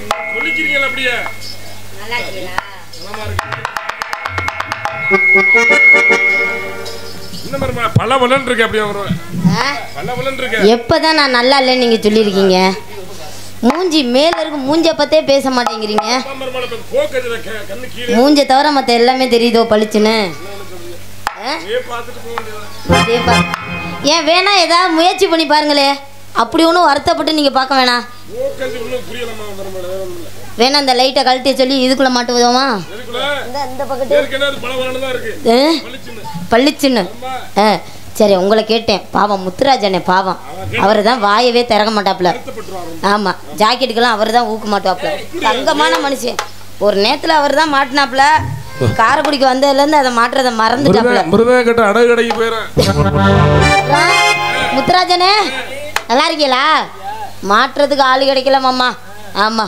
சொல்லிக்கிறீங்களா அப்படியே நல்லா இருக்கீங்களா நலமா இருக்கு இந்த மாதிரி பல பலன் இருக்கு அப்படியே வருவேன் ஆ? பல பலன் இருக்கு எப்பதான் நான் நல்லா இல்லைன்னு நீங்க சொல்லியிருக்கீங்க மூஞ்சி மேல இருக்கு மூஞ்ச பத்தே பேச மாட்டேங்கிறீங்க பெருமாள் இப்ப போக்கதுல கண்ணு கீழே மூஞ்ச தவிர மத்த எல்லாமே தெரியுதோ பளிச்சுன்னு ஆ? அப்படியே பார்த்துட்டு போக வேண்டியது அப்படியே பா- ஏன் வேணா ஏதாவது முயற்சி பண்ணி பாருங்களே அப்படி ஒன்றும் வருத்தப்பட்டு நீங்க பார்க்க வேணாம் போக்கது இன்னும் புரியலமா பெருமாள் வேற ஒண்ணும் இல்ல. வேணா இந்த லைட்டை கழட்டி சொல்லி இதுக்குள்ள மாட்டுவதோமா எதுக்குள்ள இந்த இந்த பக்கத்து ஏற்கனவே அது பல பலன் தான் இருக்கு ஆ? பளிச்சுன்னு பளிச்சுன்னு அம்மா ஆ சரி உங்களை கேட்டேன் பாவம் முத்துராஜனே பாவம் அவர் தான் வாயவே திறக்க மாட்டாப்புல வருத்தப்பட்டுருவாரு ஆமா ஜாக்கெட்டுக்கெல்லாம் அவர் தான் ஊக்க மாட்டாப்புல தங்கமான மனுஷன் ஒரு நேரத்துல அவர் தான் மாட்டினாப்புல காரைக்குடிக்கு வந்ததுலேருந்து அதை மாட்டுறதை மறந்துட்டாப்புல மிருதா கிட்ட அடகு கடைக்கு போயிடறேன் ஆ, முத்துராஜனே நல்லா இருக்கீங்களா மாட்டுறதுக்கு ஆள் கிடைக்கல மாமா ஆமா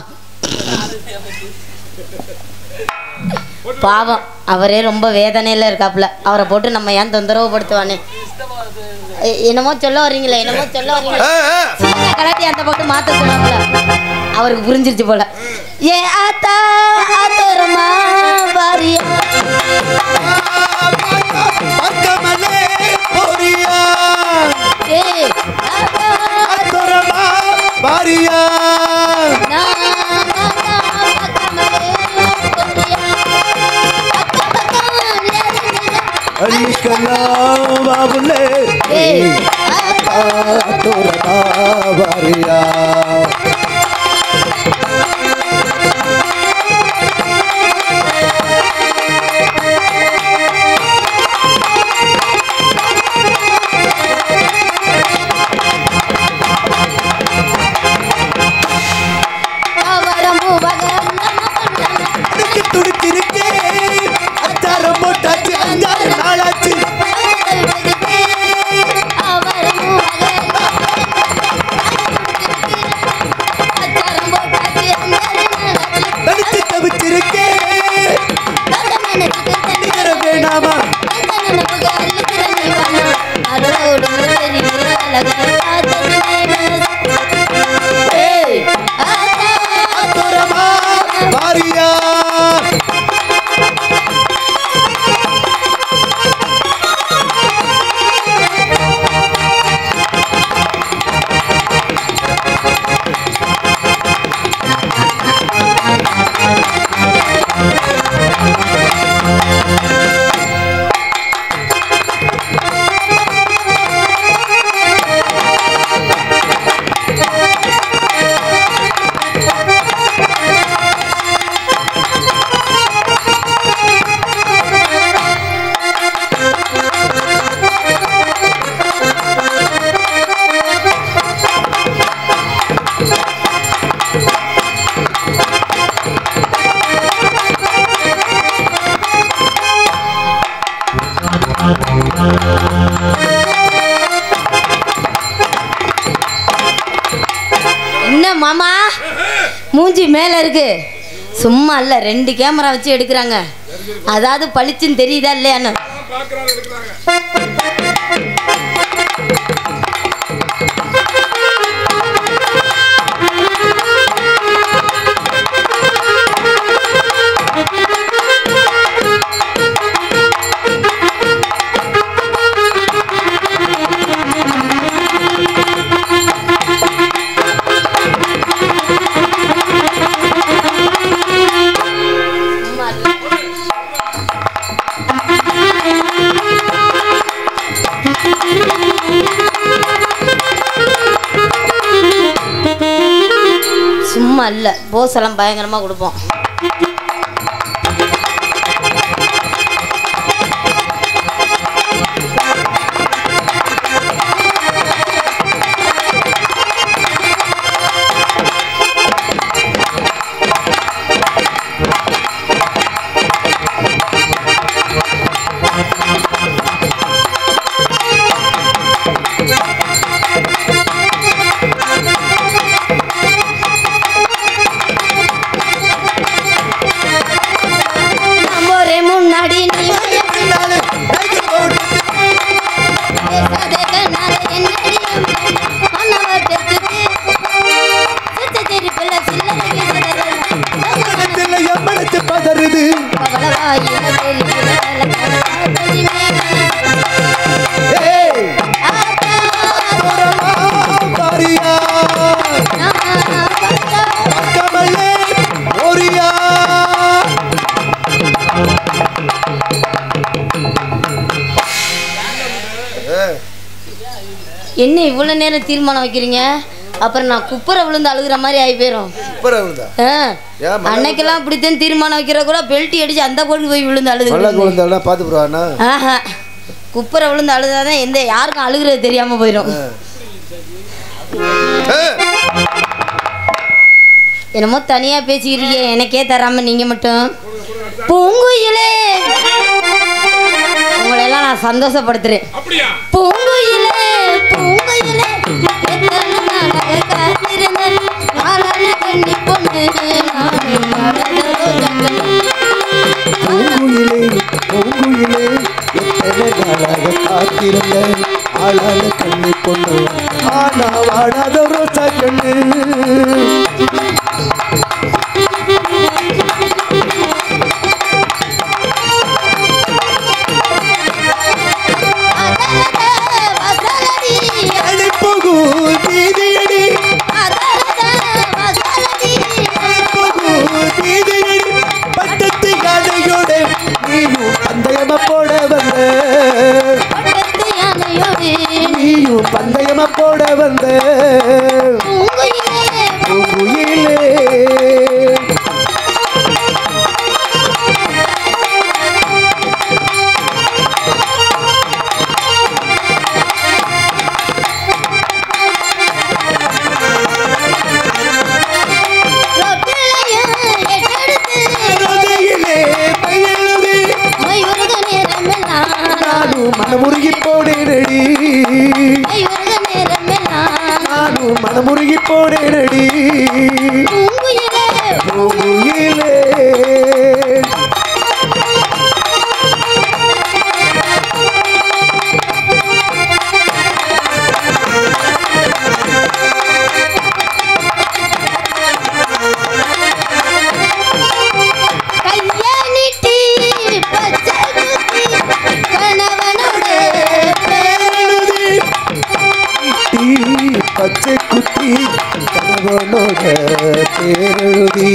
பாவம் அவரே ரொம்ப வேதனையில இருக்காப்புல அவரை போட்டு நம்ம ஏன் தொந்தரவு படுத்துவானே எ- என்னமோ சொல்ல வர்றீங்களே என்னமோ சொல்ல வர்றீங்களே சீக்கிரம் கலட்டி அந்த பக்கம் மாத்த சொன்னாப்புல அவருக்கு புரிஞ்சிருச்சு போல ஏ ஆத்தா ஆத்தோரமா வாரியா பக்கமலே போறியா ஏ ஆத்தா அத்துறமா வாரியா நா, நா, நா, பக்கமலே போறியா. பக்கம், பக்கம், நெருங்கின. அழிக்கலாம் பாபுலே ஏய், ஆத்தா, அத்துறமா வாரியா அவரம் உபகம் நமக்குள்ளன. துடிச்சு துடிச்சிருக்கே அச்சாரம் போட்டாச்சு அஞ்சாறு நாளாச்சு அவரம் உபகம் அச்சாரம் போட்டாச்சு அஞ்சாறு நாளாச்சு. தடிச்சு தவிச்சிருக்கே அந்த மனசுக்கு தண்ணி நிகர வேணாமா அந்த நினைப்புக்கு அள்ளுகிற நீ வேணாம். அதோடு தெரிய அழகை பார்த்தது நீ. ஏய், ஆத்தா, அத்துறமா வாரியா என்ன மாமா மூஞ்சி மேல இருக்கு சும்மா இல்ல ரெண்டு கேமரா வச்சு எடுக்கிறாங்க அதாவது பளிச்சுன்னு தெரியுதா இல்லையான்னு பாக்குறாங்க எடுக்கிறாங்க சும்மா இல்ல. சும்மா இல்ல போஸ் எல்லாம் பயங்கரமா கொடுப்போம் என்ன இவ்வளோ நேரம் தீர்மானம் வைக்கிறீங்க அப்புறம் நான் குப்புற விழுந்து அழுகுற மாதிரி ஆகி போயிடும் சூப்பரா இருந்தா ஆ. ஏன் மல்ல- அன்னைக்கெல்லாம் அப்படித்தான் தீர்மானம் வைக்கிற கூட பெல்ட்டி அடிச்சு அந்த கோடி போய் விழுந்து மல்ல அழுது குழந்தை பார்த்து போறானா ஆஹா குப்புற விழுந்து அழுதாதான் எந்த யாருக்கும் அழுகுறது தெரியாம போயிடும் என்னமோ தனியா பேசிக்கிறீங்க எனக்கே தராம நீங்க மட்டும் பூங்குயிலே உங்களை எல்லாம் நான் சந்தோஷப்படுத்துறேன் அப்படியா பூங்குயிலே பூங்குயிலே எத்தனை நாளாக காத்திருந்தேன் நாளான கண்ணி பொண்ணு நானே மறந்ததோ ஜகன். பூங்குயிலே பூங்குயிலே எத்தனை நாளாக காத்திருந்த ஆளான கண்ணு பொண்ணு ஆனா வாடாத ரோசா கண்ணு அதரத வசலடி, அடி போகு தீதியடி அதரத வசலடி. போகு தீதியடி பட்டத்து யானையோட நீயும் பந்தயமா போட வந்த பட்டத்து யானையோடு நீயும் பந்தயமா போட வந்த பூங்குயிலே பூங்குயிலே ரொட்டிலையும் எட்டெடுத்து ரோதையிலே மையெழுதி மயூரக நேரமெல்லாம் நானும் மனமுருகி போனேனடி மயூரக நேரமெல்லாம் நானும் மனமுருகி போனேனடி பூங்குயிலே பூங்குயிலே கையை நீட்டி பச்சை குத்தி கணவனோடு எழுதி தீ பச்சை குத்தி கணவனோட பேரெழுதி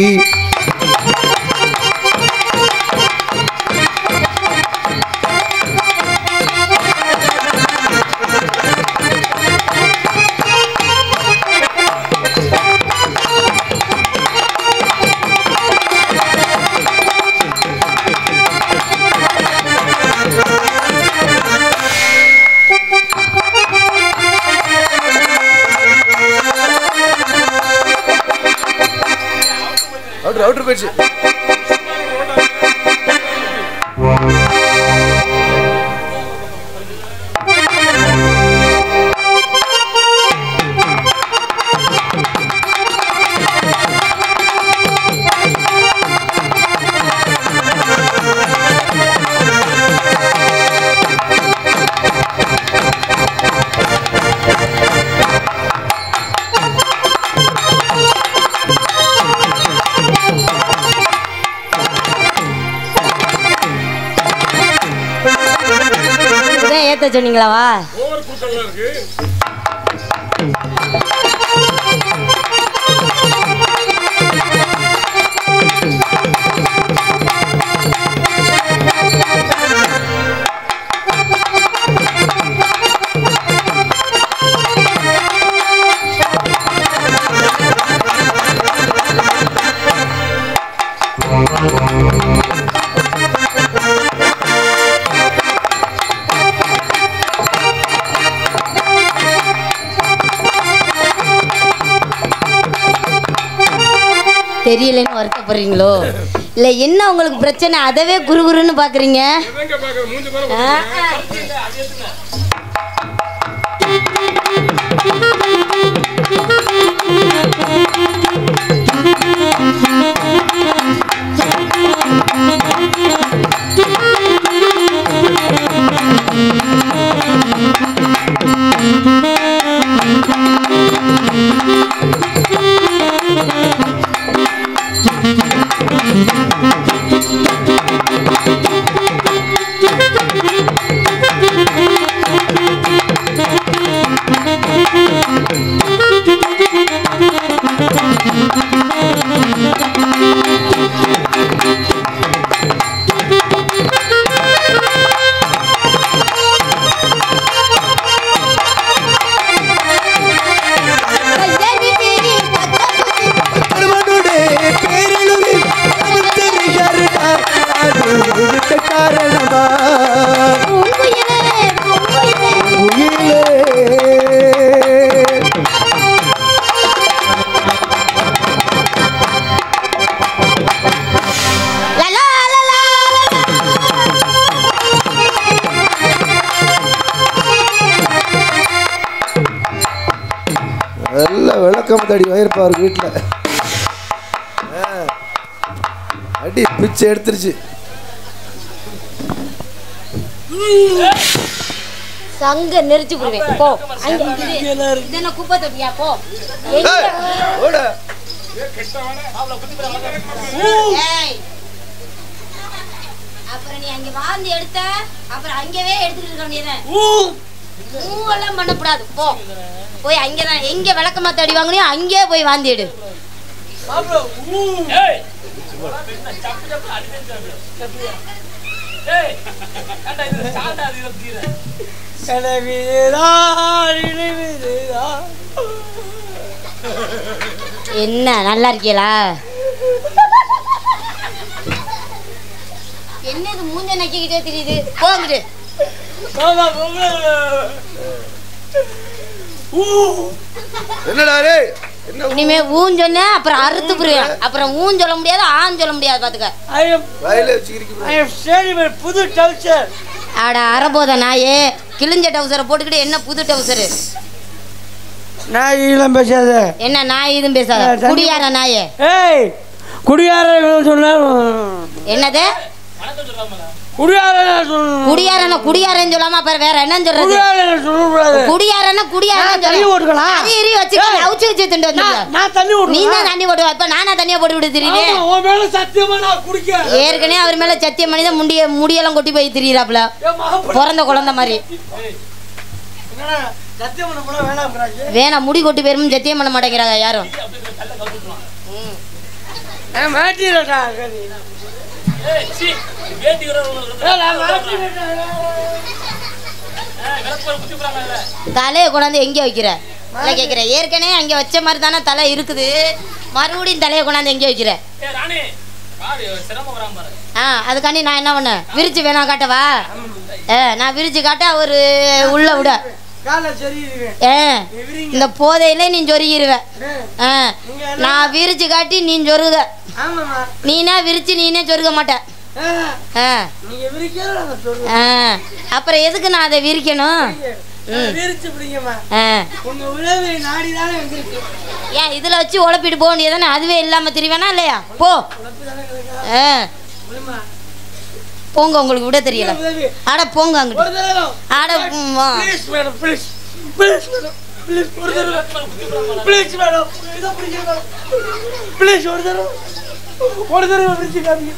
அவுட்ரு அவுட்ரு போயிடுச்சு இதான் ஏத்த சொன்னீங்களாவா ஓவர் கூட்டம்லாம் இருக்கு தெரியலன்னு வருத்தப்படுறீங்களோ இல்ல என்ன உங்களுக்கு பிரச்சனை அதவே குறுகுறுன்னு பாக்குறீங்க எதங்க பாக்குற மூஞ்சி பாரு ஆ, ஆ. வழக்கம் தடி வயிறுப்பா அவருக்கு வீட்டில் அடி பிச்சை எடுத்துருச்சு சங்க நெரிச்சு போடுவேன் போ அங்க இது இது என்ன குப்பை தொட்டியா போ எங்க ஏய், ஓடு. ஏய். அப்புறம் நீ அங்க வாந்தி எடுத்த அப்புறம் அங்கவே எடுத்துட்டு இருக்க வேண்டியதுதான் மூவெல்லாம் பண்ணக்கூடாது போ போய் அங்கதான் எங்க விளக்கமா தடி வாங்குனியோ அங்கேயே போய் வாந்தி எடு என்ன நல்லா இருக்கீங்களா என்ன இது மூஞ்ச நக்கிக்கிட்டே தெரியுது போங்கிட்டு என்னடா டேய் என்ன இனிமே ஊன் சொன்ன அப்புறம் அறுத்து புரியும் அப்புறம் ஊன் சொல்ல முடியாது ஆண் சொல்ல முடியாது பாத்துக்க வயல வச்சுக்கிறீங்க புது டவுச்சர் அட அறபோத நாயே கிழிஞ்ச டவுசரை போட்டுக்கிட்டு என்ன புது டவுசரு நான் இதெல்லாம் பேசாத என்ன நாய் இதுவும் பேசாத குடியார நாயே ஏய் குடியார சொன்ன என்னது குடியார சொல்லணும் குடியாரன குடியாரன்னு சொல்லாம அப்புறம் வேற என்னன்னு சொல்றது குடியார சொல்லக்கூடாது குடியாரன குடியாரன்னு நான் தண்ணி சொல்லு. ஓட்டுக்கலாம். அது எரி வச்சு ஏய். அவுச்சு வச்சு திண்டு வந்து நான் நான் தண்ணி நீ விடுறேன் தான் தண்ணி போடுவ இப்ப நானா தண்ணியா போட்டு விட்டு திரியுது ஆமா, உன் மேல சத்தியமா நான் குடிக்க ஏற்கனவே அவர் மேல சத்தியம் பண்ணி தான் முடிய முடியெல்லாம் கொட்டி போய் திரியிறாப்ல என் மகன் பிறந்த குழந்தை மாதிரி என்னடா, சத்தியம் பண்ண போனா வேணாம்ங்கிறாங்க. வேணாம் முடி கொட்டி போயிரும் சத்தியம் பண்ண மாட்டேங்கிறாங்க யாரும் நான் மாட்டிடுறேன்டா, கதி. ஏய், நான் மாட்டிடுறேன்டா. தலையை கொண்டாந்து எங்க வைக்கிற இல்லை கேட்குற ஏற்கனவே அங்க வச்ச மாதிரி தானே தலை இருக்குது மறுபடியும் தலையை கொண்டாந்து எங்க வைக்கிற ஆ அதுக்காண்டி நான் என்ன பண்ணேன் விரிச்சு வேணா காட்டவா ஏ நான் விரிச்சு காட்ட ஒரு உள்ள விட காலை சரியில்லைங்க. ஏ நீ விரிங்க. இந்த போதையில நீ சொருகிருவ ஏய், ஆ நான் விரிச்சு காட்டி நீ சொருக ஆமாம்மா. நீனா விரிச்சு நீனே சொருக மாட்ட ஆ, ஆ நீங்க விரிக்கிறது நாங்க சொல்லுவோம். ஆ அப்புறம் எதுக்கு நான் அதை விரிக்கணும் நான் விரிச்சு பிடிங்கம்மா. ஆ உங்க உறவு நாடிதானே வந்திருக்கு. ஏன் இதில் வச்சு உழப்பிட்டு போக வேண்டியதானே அதுவே இல்லாமல் திரிவேனா இல்லையா போ உழைப்புதானே கிடக்கா? ஆ விடுமா. போங்க உங்களுக்கு விட தெரியல உதவி. அட போங்க அங்கிட்டு ஒரு தடவை. அட ம், வா. Please, madam, please. Please, madam. Please, ஒரு தடவை. Please, madam. இதை பிடிங்க, madam. Please, ஒரு தடவை. ஒரு தடவை விரிச்சு காமிங்க.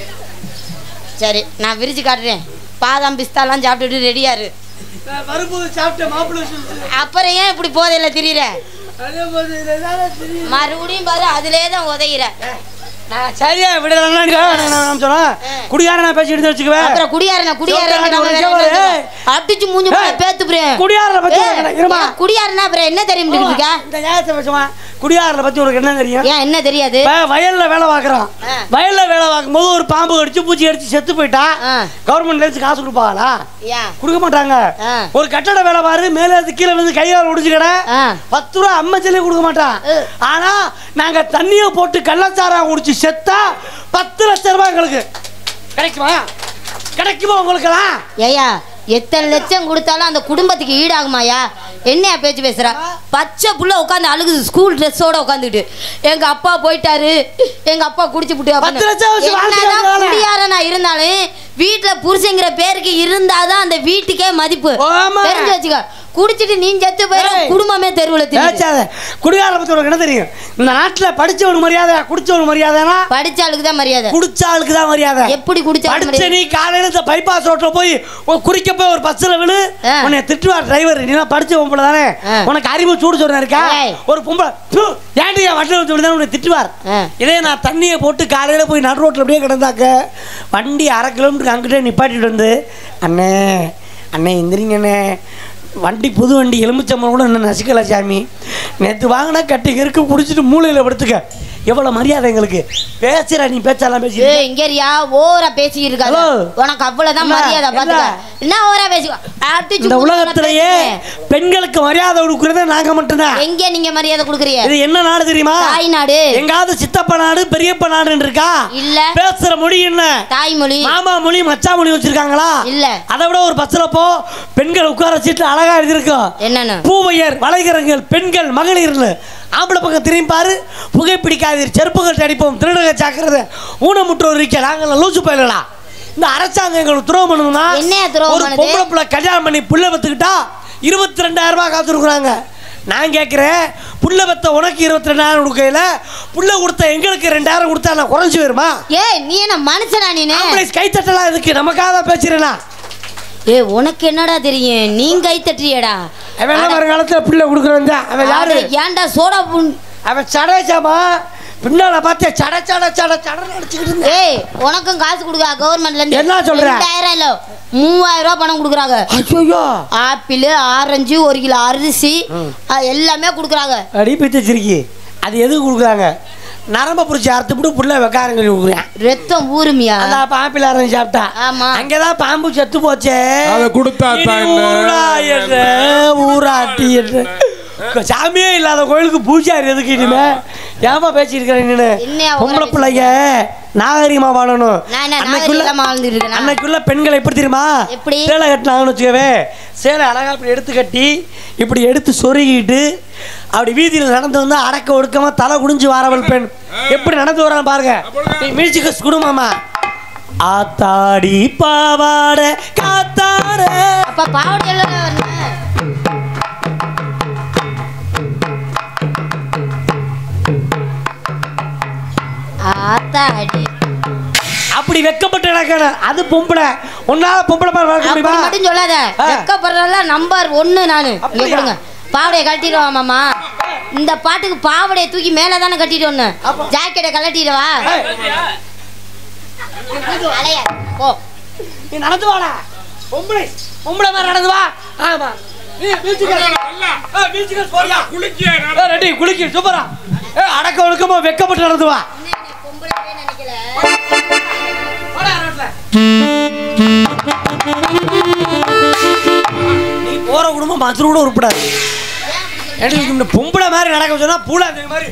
சரி நான் விரிச்சு காட்டுறேன் பாதாம் பிஸ்தாலாம் சாப்பிட்டுட்டு ரெடியா இரு நான் வரும்போது சாப்பிட்ட மாப்பிள்ளை சொல்லுச்சு. அப்புறம் ஏன் இப்படி போதையில திரியிற அதே போது இதை தானே தெரியும். மறுபடியும் பாரு அதிலே தான் உதையிற நான் சரியா விடலாம் சொன்னா குடியார நான் பேசி எடுத்து வச்சுக்குவேன் அப்புறம் குடியாரன குடியாரன ஒரு நிமிஷம் இரு. அடிச்சு மூஞ்சி போட ஏய். பேத்து புரியும் குடியாரனை பத்தி உனக்கு என்ன- இருமா. குடியாரனா அப்புறம் என்ன தெரியும் இருக்கா இந்த நியாயத்தை பேசுமா குடியாரனை பத்தி உனக்கு என்ன தெரியும் ஏன் என்ன தெரியாது இப்ப வயல்ல வேலை பார்க்கறான் ஆ. வயல்ல வேலை பார்க்கும் போது ஒரு பாம்பு கடிச்சு பூச்சி அடிச்சு செத்து போயிட்டா ஆ. கவர்மெண்ட்ல இருந்து காசு கொடுப்பாங்களா ஏன் கொடுக்க மாட்டாங்க ஆ. ஒரு கட்டட வேலை பாரு மேல இருந்து கீழே வந்து கையால் ஒடிச்சு கடை ஆ. பத்து ரூபா அம்மச்சலே கொடுக்க மாட்டான் உ. ஆனா நாங்க தண்ணியை போட்டு கள்ளச்சாரா குடிச்சு செத்தா பத்து லட்சம் ரூபாய் எங்களுக்கு கிடைக்குமா கிடைக்குமா உங்களுக்கெல்லாம் ஏயா எத்தனை லட்சம் கொடுத்தாலும் அந்த குடும்பத்துக்கு ஈடாகுமாயா என்னையா பேச்சு பேசுற பச்சை புள்ள உட்காந்து அழுகுது ஸ்கூல் ட்ரெஸ்ஸோட உட்காந்துக்கிட்டு எங்க அப்பா போயிட்டாரு எங்க அப்பா குடிச்சு புட்டு பத்து லட்சம் வச்சு வாழ்க்கை என்னதான் நடத்தலாம்ல? குடியாரனா இருந்தாலும் வீட்டுல புருஷங்கிற பேருக்கு இருந்தாதான் அந்த வீட்டுக்கே மதிப்பு ஆமா. தெரிஞ்சு வச்சுக்க குடிச்சிட்டு நீ செத்து போயிடும் ஏய். குடும்பமே தெருவுல தெரியும் பேச்சாத குடிகார பத்தி உனக்கு என்ன தெரியும் இந்த நாட்டுல படிச்சவனுக்கு மரியாதை குடிச்சவனுக்கு மரியாதைனா படிச்ச ஆளுக்கு தான் மரியாதை குடிச்ச ஆளுக்கு தான் மரியாதை எப்படி குடிச்ச ஆளுக்கு படிச்ச நீ காலையில இந்த பைபாஸ் ரோட்ல போய் ஒரு குறிக்க போய் ஒரு பஸ்ல விழு ஆ. உன்னை திட்டுவார் டிரைவர் நீ தான் படிச்ச பொம்பளை தானே ஆ. உனக்கு அறிவு சூடு சொன்ன இருக்கா ஏய். ஒரு பொம்பளை தூ, ஏன்டி என் வண்டியில் வச்சு விடுதான்னு உன்னை திட்டுவார் ஆ. இதே நான் தண்ணியை போட்டு காலையில போய் நடு ரோட்ல அப்படியே கிடந்தாக்க வண்டி அரை கிலோமீட்டருக்கு அங்கிட்டே நிப்பாட்டிட்டு வந்து அண்ணே அண்ணே எந்திரிங்க அண்ணே வண்டி புது வண்டி எலுமிச்சம்பரம் கூட இன்னும் நசிக்கல சாமி நேற்று வாங்கினா கட்டி இருக்கு குடிச்சிட்டு மூலையில் படுத்துக்க எவ்வளோ மரியாதை எங்களுக்கு பேசுற நீ பேச்சாலாம் பேசி ஏய் இங்கேரியா ஓவரா பேசிக்கிட்டு இருக்காத ஹலோ. உனக்கு அவ்வளவுதான் என்ன? மரியாதை பாத்துக்க என்ன? என்ன ஓவரா பேசி அடிச்சு இந்த குடும்பம் உலகத்திலேயே பேசுறேன். பெண்களுக்கு மரியாதை கொடுக்கறதே நாங்க மட்டும்தான் எங்க நீங்க மரியாதை கொடுக்குறீங்க இது என்ன நாடு தெரியுமா தாய் நாடு எங்காவது சித்தப்ப நாடு பெரியப்ப நாடுன்னு இருக்கா இல்ல பேசுற மொழி என்ன தாய்மொழி மாமா மொழி மச்சா மொழி வச்சிருக்காங்களா இல்ல அதை விட ஒரு பஸ்ல போ பெண்கள் உட்கார சீட்டு அழகா எழுதியிருக்கோம் என்னன்னு பூவையர் வளைகரங்கள் பெண்கள் மகளிர்னு ஆம்பளை பக்கம் திரும்பி பாரு புகைப்பிடிக்காதீர் செருப்புகள் அடிப்போம் திருடக சாக்கிறத ஊனமுற்றோர் இருக்க நாங்கள் லூசு பயிலா இந்த அரசாங்கம் எங்களுக்கு துரோகம் பண்ணணும்னா என்னையா துரோகம் ஒரு பண்ணுது? பொம்பளை பிள்ளை கல்யாணம் பண்ணி புள்ள பத்துக்கிட்டா இருபத்தி ரெண்டாயிரம் ரூபாய் காத்துருக்குறாங்க நான் கேட்குறேன் புள்ள பத்த உனக்கு இருபத்தி ரெண்டாயிரம் கொடுக்கையில புள்ள கொடுத்த எங்களுக்கு ரெண்டாயிரம் கொடுத்தா நான் குறைஞ்சி வருமா ஏய் நீ என்ன மனுஷனா நீனு ஆம்பளைஸ் கை தட்டலாம் இதுக்கு நமக்காக தான் பேசுறேனா ஏ உனக்கு என்னடா தெரியும் நீ கை தட்டுறியடா அவன் எல்லாம் வருங்காலத்தில் பிள்ளை கொடுக்குறவன் தான் அவன் யாரு அட, ஏன்டா சோடா புண் அவன் சடேச்சாமா பின்னால பார்த்தே சட சட சட சட அடிச்சுக்கிட்டு இருந்தேன் ஏய் உனக்கும் காசு கொடுக்க கவர்மெண்ட்ல இருந்து என்ன சொல்ற? ரெண்டாயிரம் இல்ல மூவாயிரம் ரூபாய் பணம் கொடுக்குறாங்க ஐயோ ஆப்பிள் ஆரஞ்சு ஒரு கிலோ அரிசி அது எல்லாமே கொடுக்குறாங்க அடி பிச்சிருக்கி அது எதுக்கு கொடுக்குறாங்க நரம்ப பிடிச்சி அறுத்துப்பிட்டு புள்ள வெக்காரங்க கொடுக்குறேன் ரத்தம் ஊறுமியா அந்த பாப்பில் ஆரஞ்சு சாப்பிட்டா ஆமா. அங்கதான் பாம்பு செத்து போச்சே அதை கொடுத்தா தான் இனி என்ன? ஊரா என்ன ஊராட்டி என்ன சாமியே இல்லாத கோயிலுக்கு பூஜாரி எதுக்கு இனிமே ஏமா பேசியிருக்கிறேன் நீனு என்னையா ஊரா பொம்பளை பிள்ளைங்க நாகரிகமா வாழணும் நான் என்ன அன்னைக்குள்ள நாகரிகமா வாழ்ந்துட்டு இருக்கேனா? அன்னைக்குள்ள பெண்கள் எப்படி தெரியுமா எப்படி? சேலை கட்டினாங்கன்னு வச்சுக்கவே சேலை அழகா இப்படி எடுத்து கட்டி இப்படி எடுத்து சொருகிட்டு அப்படி வீதியில் நடந்து வந்து அடக்க ஒடுக்கமா தலை குடிஞ்சு வாரவள் பெண் எப்படி நடந்து வரான்னு பாருங்க நீ மியூசிக்கஸ் குடும்பமா ஆத்தாடி பாவாட காத்தாட அப்ப பாவடை எல்லாம் வரணும். ஆத்தாடி அப்படி வெக்கப்பட்டு நடக்கணும் அது பொம்பளை ஒன்னால பொம்பளை மாதிரி வளர்க்க அப்படி முடியுமா மட்டும் சொல்லாத ஆ. வெக்கப்படுறதுல நம்பர் ஒன்னு நானு இங்க அப்படியா? கொடுங்க பாவடையை கழட்டிடுவா மாமா இந்த பாட்டுக்கு பாவடையை தூக்கி மேல தானே கட்டிட்டு ஒண்ணு அப்ப- ஜாக்கெட்டை கழட்டிடுவா ஏய், அலையா ஓ நீ நடந்து வாடா பொம்பளை பொம்பளை மாதிரி நடந்து வா ஆமா நீ மியூசிக்கல் நல்லா. ஏய், மியூசிக்கல் போறியா குளிக்கியா நான்? ஏய், ரெடி குளிக்கு சூப்பரா ஏ அடக்க ஒழுக்கமா வெக்கப்பட்டு நடந்து வா வாடா, ரோட்ல. நீ போற குடும்பம் மதுரை கூட உருப்படாது எனக்கு இந்த பொம்பளை மாதிரி நடக்க சொன்னா பூலா இந்த மாதிரி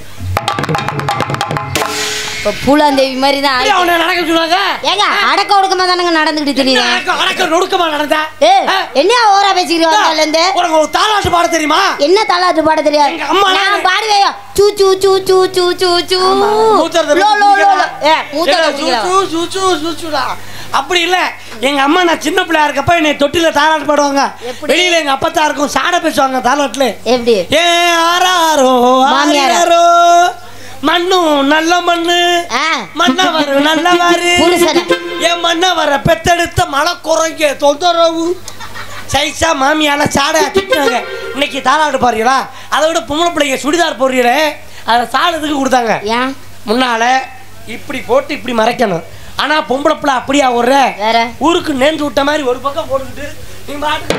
இப்ப பூலாந்தேவி மாதிரி தான் அப்படியே அவனை நடக்க சொன்னாங்க ஏங்க அடக்க ஒடுக்கமா தானங்க நடந்துகிட்டு தெரியுது அடக்க அடக்க நொடுக்கமா நடந்தா ஏ ஆ? என்ன ஓரா பேசிக்கிறீங்க இருந்து உனக்கு ஒரு தாலாட்டு பாட தெரியுமா என்ன தலாட்டு பாட தெரியாது எங்க அம்மா நான் பாடுவேன் சூ சூ சூ சூ சூ சூ சூ மூத்தரத்தை லோ லோ லோ லோ. ஏ ஏ, மூத்தரத்தை சு, குடிக்கலாம். சு, சு, சு, சு, சுடா. அப்படி இல்ல எங்க அம்மா நான் சின்ன பிள்ளையா இருக்கப்ப என்னை தொட்டில தாலாட்டு பாடுவாங்க எப்படி? வெளியில எங்க அப்பத்தா இருக்கும் சாட பேசுவாங்க தாலாட்டுல எப்படி ஏ ஆராரோ மாமியாரா? ஆரியாரோ மண்ணும் நல்ல மண்ணு ஆ மன்னவர் நல்லவாரு புருஷனை. என் மன்னவர பெத்தெடுத்த மலை குறைங்க தொந்தரவு சைஸா மாமியால சாட திட்டினாங்க இன்னைக்கு தாலாட்டு பாருங்களா அதை விட பொம்பளை பிள்ளைங்க சுடிதார் போடுறீங்களே அதை சாடத்துக்கு கொடுத்தாங்க ஏன் முன்னால இப்படி போட்டு இப்படி மறைக்கணும் ஆனா பொம்பளை பிள்ளை அப்படியா ஒரு வேற ஊருக்கு நேர்ந்து விட்ட மாதிரி ஒரு பக்கம் போட்டுக்கிட்டு நீ பாட்டு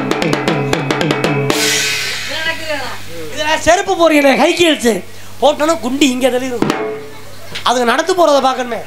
இதுல செருப்பு போறீங்களே ஹை ஹீல்ஸ் போட்டோன்னா குண்டி இங்க தெளிவு அதுங்க நடந்து போறத பார்க்கணுமே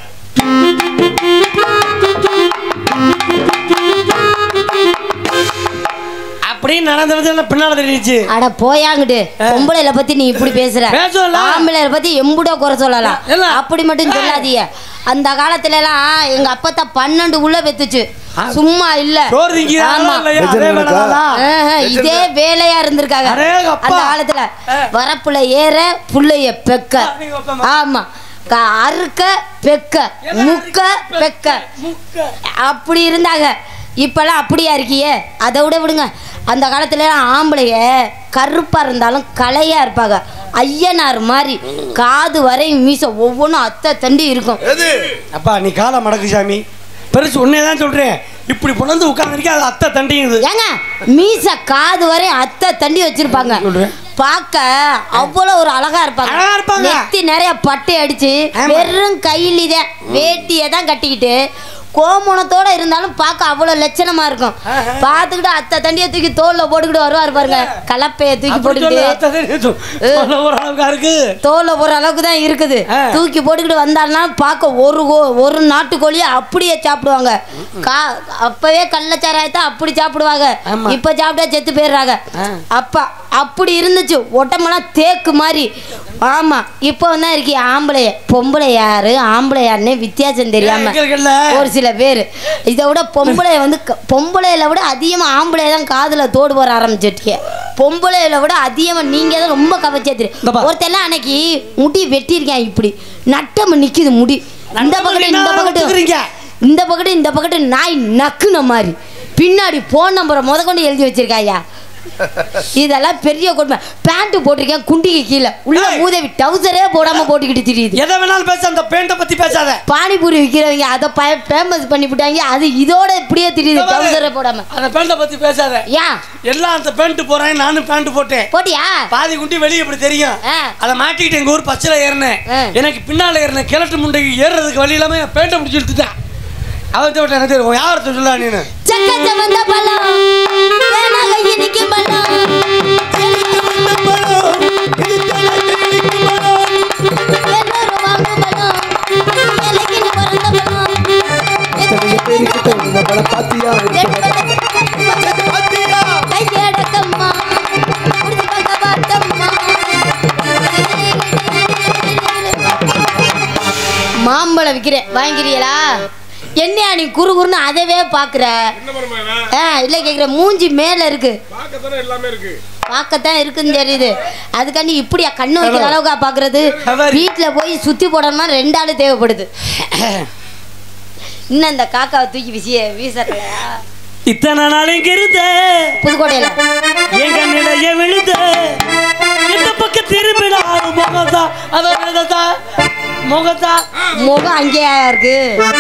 அப்படின்னு நடந்தது பின்னால தெரிஞ்சிச்சு அட போயாங்கிட்டு பொம்பளைல பத்தி நீ இப்படி பேசுற பேசுவல. ஆம்பளைல பத்தி எம்புடோ குறை சொல்லலாம் இல்ல. அப்படி மட்டும் சொல்லாதீங்க அந்த காலத்துல எல்லாம் எங்க அப்பத்தா பன்னெண்டு உள்ள பெத்துச்சு ஆ. சும்மா இல்ல சோறு திங்கிறாங்களா ஆமா. இல்லையா? அதே பிரச்சனை இருக்கா? வேலைதானா? ஆஹா, இதே வேலையா இருந்திருக்காங்க அடே அப்பா. அந்த காலத்துல ஆ. வரப்புல ஏற புள்ளைய பெக்க ஆ, நீங்க வைப்பமா. ஆமா க- அறுக்க பெக்க எல்லாம் முக்க பெக்க முக்க அப்படி இருந்தாங்க இப்பெல்லாம் அப்படியா இருக்கியே அதை விட விடுங்க அந்த காலத்துல ஆம்பளைய கருப்பா இருந்தாலும் கலையா இருப்பாங்க ஐயனார் மாதிரி காது வரை மீச ஒவ்வொன்றும் அத்தை தண்டி இருக்கும் எது அப்பா நீ காலை மடக்கு சாமி பெருசு உன்னே தான் சொல்றேன் இப்படி புலந்து உட்காந்துருக்கே அது அத்தை தண்டியுது ஏங்க மீச காது வரை அத்தை தண்டி வச்சிருப்பாங்க சொல்றேன். பார்க்க அவ்வளவு ஒரு அழகா இருப்பாங்க அழகா இருப்பாங்க. நெத்தி நிறைய பட்டை அடிச்சு ஆமா. வெறும் கையிலிதான் வேட்டியை தான் கட்டிக்கிட்டு கோமுணத்தோட இருந்தாலும் பார்க்க அவ்வளவு லட்சணமா இருக்கும் ஆஹா. பார்த்துக்கிட்டு அத்தை தண்டியை தூக்கி தோல்ல போட்டுக்கிட்டு வருவார் பாருங்க கலப்பைய தூக்கி அப்படி போட்டுக்கிட்டு சொல்லு, அத்தை தண்டி சொல். சொல்ல ஒரு அளவுக்கா இருக்கு தோல்ல போற அளவுக்கு தான் இருக்குது ஆ. தூக்கி போட்டுக்கிட்டு வந்தாருன்னா பார்க்க ஒரு கோ- ஒரு நாட்டுக்கோழியை அப்படியே சாப்பிடுவாங்க கா அப்பவே கள்ளச்சாராயத்தை அப்படி சாப்பிடுவாங்க ஆமா. இப்ப சாப்பிட்டா செத்து போயிடுறாங்க ஆ. அப்பா அப்படி இருந்துச்சு உடம்பெல்லாம் தேக்கு மாதிரி ஆமா இப்போ தான் இருக்கி ஆம்பளை பொம்பளை யாரு ஆம்பளை யாருன்னே வித்தியாசம் தெரியாம எங்களுக்குல்ல. ஒரு சில பேர் இதை விட பொம்பளை வந்து க- பொம்பளையில விட அதிகமாக ஆம்பளை தான் காதுல தோடு போட ஆரம்பிச்சிட்டிய பொம்பளையில விட அதிகமா நீங்க தான் ரொம்ப இந்த கவச்சேத்து பாரு. ஒருத்தெல்லாம் அன்னைக்கு முடி வெட்டியிருக்கேன் இப்படி நட்டம் நிக்குது முடி இந்த நட்டம் பக்கத்து என்ன இந்த பக்கத்து ஒத்துக்கிறீங்க? இந்த பக்கத்து இந்த பக்கத்து நாய் நக்குன மாதிரி பின்னாடி போன் நம்பரை முத கொண்டு எழுதி வச்சிருக்காயா இதெல்லாம் பெரிய கொடுமை பேண்ட் போட்டிருக்கேன் குண்டிக்கு கீழே உள்ள ஏய். மூதேவி டவுசரே போடாம போட்டுக்கிட்டு தெரியுது எதை வேணாலும் பேச அந்த பெயிண்ட பத்தி பேசாத பானிபூரி விற்கிறவங்க அதை ஃபேமஸ் பண்ணி விட்டாங்க அது இதோட இப்படியே தெரியுது இந்த பாரு. டவுசரே போடாம அந்த பெயிண்ட பத்தி பேசாத ஏன் எல்லாம் அந்த பேண்ட் போறேன் நானும் பேண்ட் போட்டேன் போட்டியா பாதி குண்டி வெளியே இப்படி தெரியும் ஆ. அதை மாட்டிக்கிட்டு எங்க ஊர் பச்சையில ஏறினேன் ஆ. எனக்கு பின்னால ஏறின கிழட்டு முண்டைக்கு ஏறுறதுக்கு வழி இல்லாம என் பேண்ட்டை பிடிச்சி இழுத்துட்டேன் அவன் விட்டு எனக்கு தெரியும் யாரத்தை சொல்லா நீனு சக்க சமந்த பழம் தேனாக இனிக்கும் பழம் எல்லோரும் வாங்கும் பழம் இலைக்குன்னு பிறந்த பழம் பேருக்கிட்ட இந்த படம் பாத்தியா பாத்தியா கையடக்கம்மா குடிச்சு பார்க்க பார்த்தம்மா மாம்பழம் விற்கிறேன் வாங்கிக்கிறீங்களா என்னையா நீ குறு குறுன்னு அதவே பார்க்குற என்ன பண்ணுமா ஆ இல்லை கேட்குற மூஞ்சி மேலே இருக்கு பார்க்கத்தானே எல்லாமே இருக்கு பார்க்கத்தான் இருக்குன்னு தெரியுது அதுக்காண்டி இப்படியா கண்ணு வைக்கிற அளவுக்கா பார்க்கறது அவர். வீட்டில் போய் சுற்றி போடணுமா ரெண்டு ஆள் தேவைப்படுது இன்னும் இந்த காக்காவை தூக்கி வீசிய வீசலையா இத்தனை நாள் இங்க இருந்த புதுக்கோட்டையில் என் கண்ணிடைய விழுந்த இந்த பக்கம் திரும்பினாலும் முகத்தா அதான் முகத்தா முகத்தா முகம் அங்கேயா இருக்கு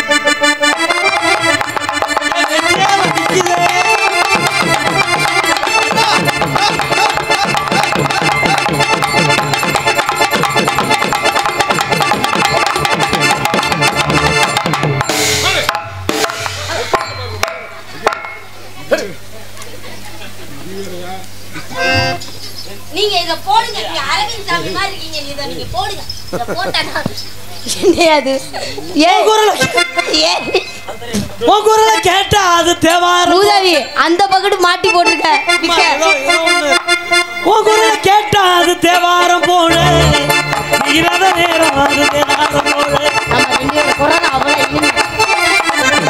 நீங்க இத போடுங்க நீங்க அரவிந்த் சாமி மாதிரி இருக்கீங்க இத நீங்க போடுங்க இத போட்டா என்ன அது ஏன் குரல ஏன் உன் குரலை கேட்டா அது தேவாரம் மூதவி அந்த பக்கத்து மாட்டி போட்டிருக்க விக்க. உன் குரலை கேட்டா அது தேவாரம் போல இராத நேரம் அது தேவாரம் போல நம்ம ரெண்டு பேரும் கொரோனா அவ்வளவு இனிமே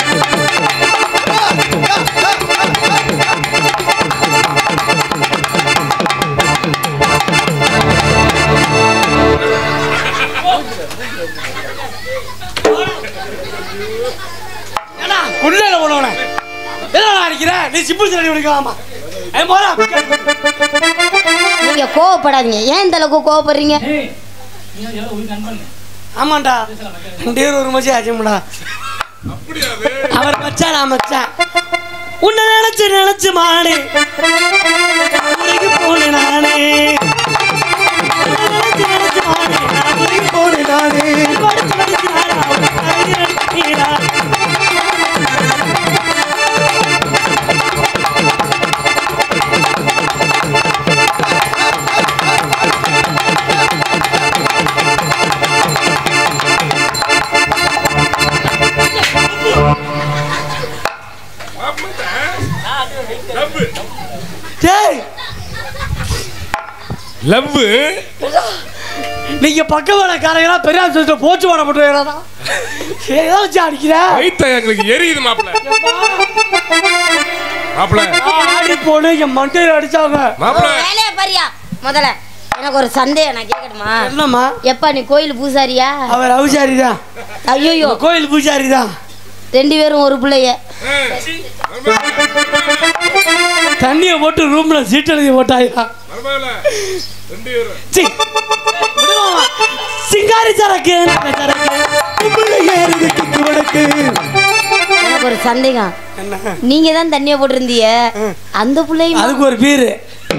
ஏடா கொள்ளையில போனவன என்ன அடிக்கிற நீ சிம்பிள் சரி முடிக்கலாமா ஏ போடா நீங்க கோவப்படாதீங்க ஏன் இந்த அளவுக்கு கோவப்படுறீங்க ஆமாண்டா ரெண்டு பேரும் ஒரு மச்சி ஆச்சும்டா அப்படியா அது அவர் மச்சான் நான் மச்சான் உன்னை நினைச்சு நினைச்சு மானே ஊருக்கு போனேன் நானே உன்னை நினைச்சு நினைச்சு மானே நான் ஊருக்கு போனேன் நானே படிச்சு படிச்சு நானே அவன் கவிதை எழுதினான். லவ் டேய் லவ் நீங்க பக்கவாட காரையெல்லாம் பெரியார் சொல்லிட்டு போச்சு வாட போட்டு ஏறாதா ஏதோ வச்சு அடிக்கிற வயித்த எங்களுக்கு எரியுது மாப்பிள மாப்பிள ஆடி போன என் மண்டையில அடிச்சாங்க மாப்பிள வேலையை பாரியா முதல்ல எனக்கு ஒரு சந்தேகம் நான் கேட்கணுமா என்னம்மா எப்பா நீ கோயில் பூசாரியா அவர் அவுசாரி தான் ஐயோ கோயில் பூஜாரி தான் ரெண்டு பேரும் ஒரு பிள்ளைய தண்ணியை போட்டு ரூம்ல சீட் எழுதி போட்டாயா மருமகள ரெண்டு பேரும் சி விடுவாமா. சிங்காரி சரக்கு நல்ல சரக்கு உங்களை ஏறுது கிக்கு வடக்கு எனக்கு ஒரு சந்தேகம் என்ன நீங்க தான் தண்ணியை போட்டிருந்தீங்க அந்த பிள்ளையும் அதுக்கு ஒரு பேரு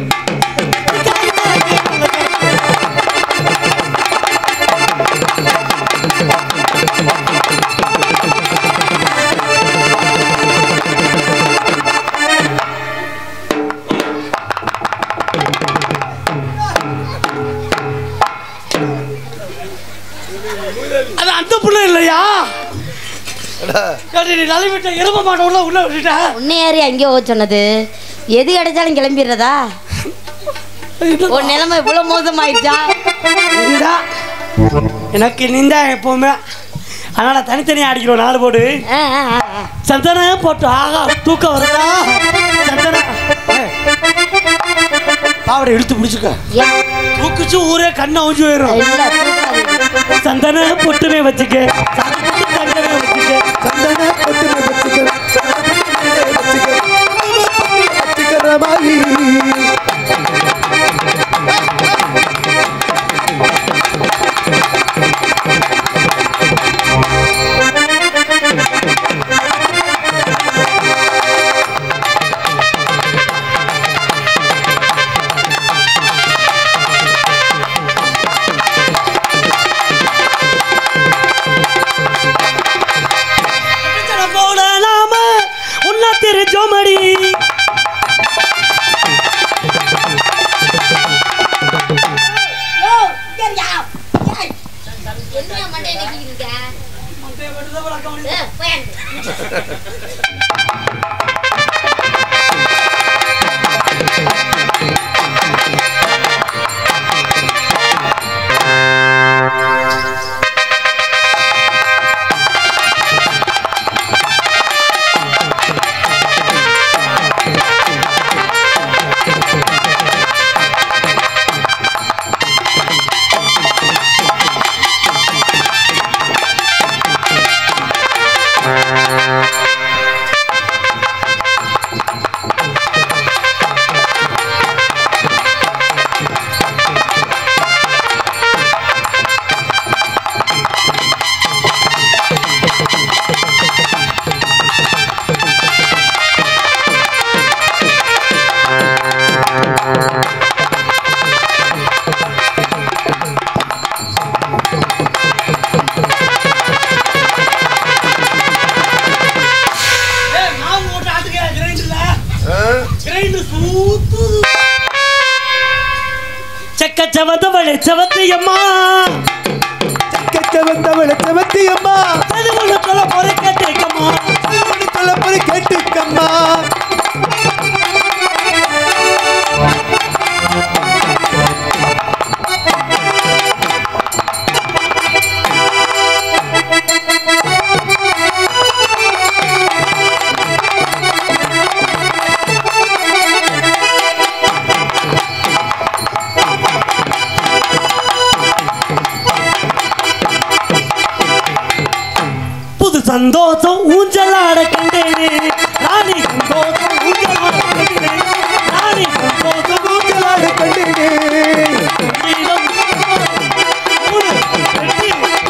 அது அந்த புள்ள இல்லையா ஏடி, நீ நழுவிட்ட எரும மாட்டை உள்ள உள்ள விட்டுட்ட உன்னை யாரு அங்கே ஓ சொன்னது எது கிடைச்சாலும் கிளம்பிடுறதா ஒரு நிலைமை இவ்வளவு மோசமாயிடுச்சா நீடா. எனக்கு நீந்தா எப்பவுமே அதனால தனித்தனியா அடிக்கிறோம் நாலு போடு ஆ, ஆ, ஆ, ஆ. சந்தனம் போட்டு ஆகா தூக்கம் வருதா சந்தனம் ஏய். பாவடை இழுத்து பிடிச்சிக்க ஏன் தூக்குச்சு ஊரே கண்ணு அவிஞ்சு போயிடும் இல்ல தூக்காதீங்க. சந்தன பொட்டுமே வச்சுக்க சாந்தி தங்கமே வச்சுக்க சந்தன பத்திர வச்சுக்க வச்சுக்க வச்சுக்கிற மாதிரி போல நாம உன்ன தெரிஞ்சோமடி என்ன மண்டை நிக்கிறீங்க ஏய், போய் அங்க. செக்க செவந்தவளே செவத்தியம்மா கச்சவந்தவள செவத்தி அம்மா அது ஒண்ணு சொல்ல போற கேட்டேக்கம்மா சொல்ல போய் கேட்டுக்கம்மா புது சந்தோஷம் ஊஞ்சலாட கண்டேனே ராணி சந்தோஷம் ஊஞ்சலாட கண்டேனே ராணி சந்தோஷம் ஊஞ்சலாட கண்டேனே நீளம் மூணு ரெண்டு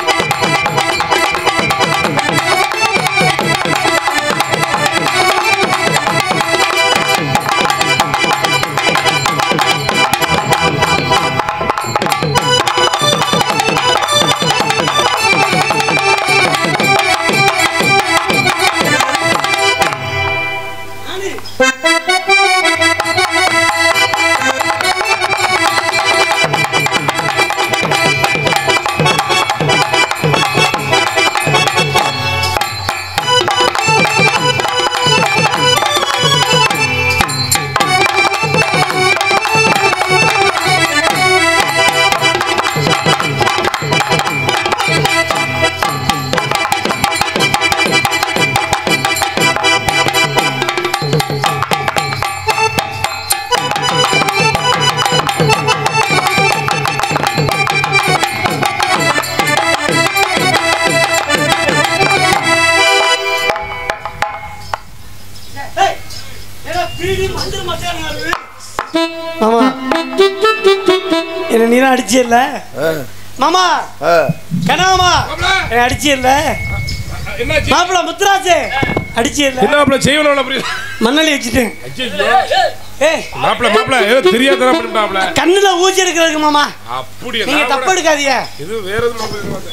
ஏய், ஏடா பீடி மஞ்சள் மச்சான் அது. மாமா என்ன நீதான் அடிச்சியல்ல மாமா கனாமா மாப்ள, என்ன அடிச்சியல்ல என்னாச்சு மாப்பிள முத்துராஜே அடிச்சியல்ல என்ன மாப்பிள செய்வன புரியுது மண்ணலி வச்சுட்டேன் ஐயோ ஏய் மாப்பிள மாப்பிள ஏதோ தெரியாதனா பண்ணிட்டாப்ல கண்ணுல ஊசி எடுக்கிறதுக்கு மாமா அப்படியே நீங்க நான் தப்பு கூட- எடுக்காதீங்க இது வேற எதுவும் மாப்பிள எதிர்பார்த்தேன்.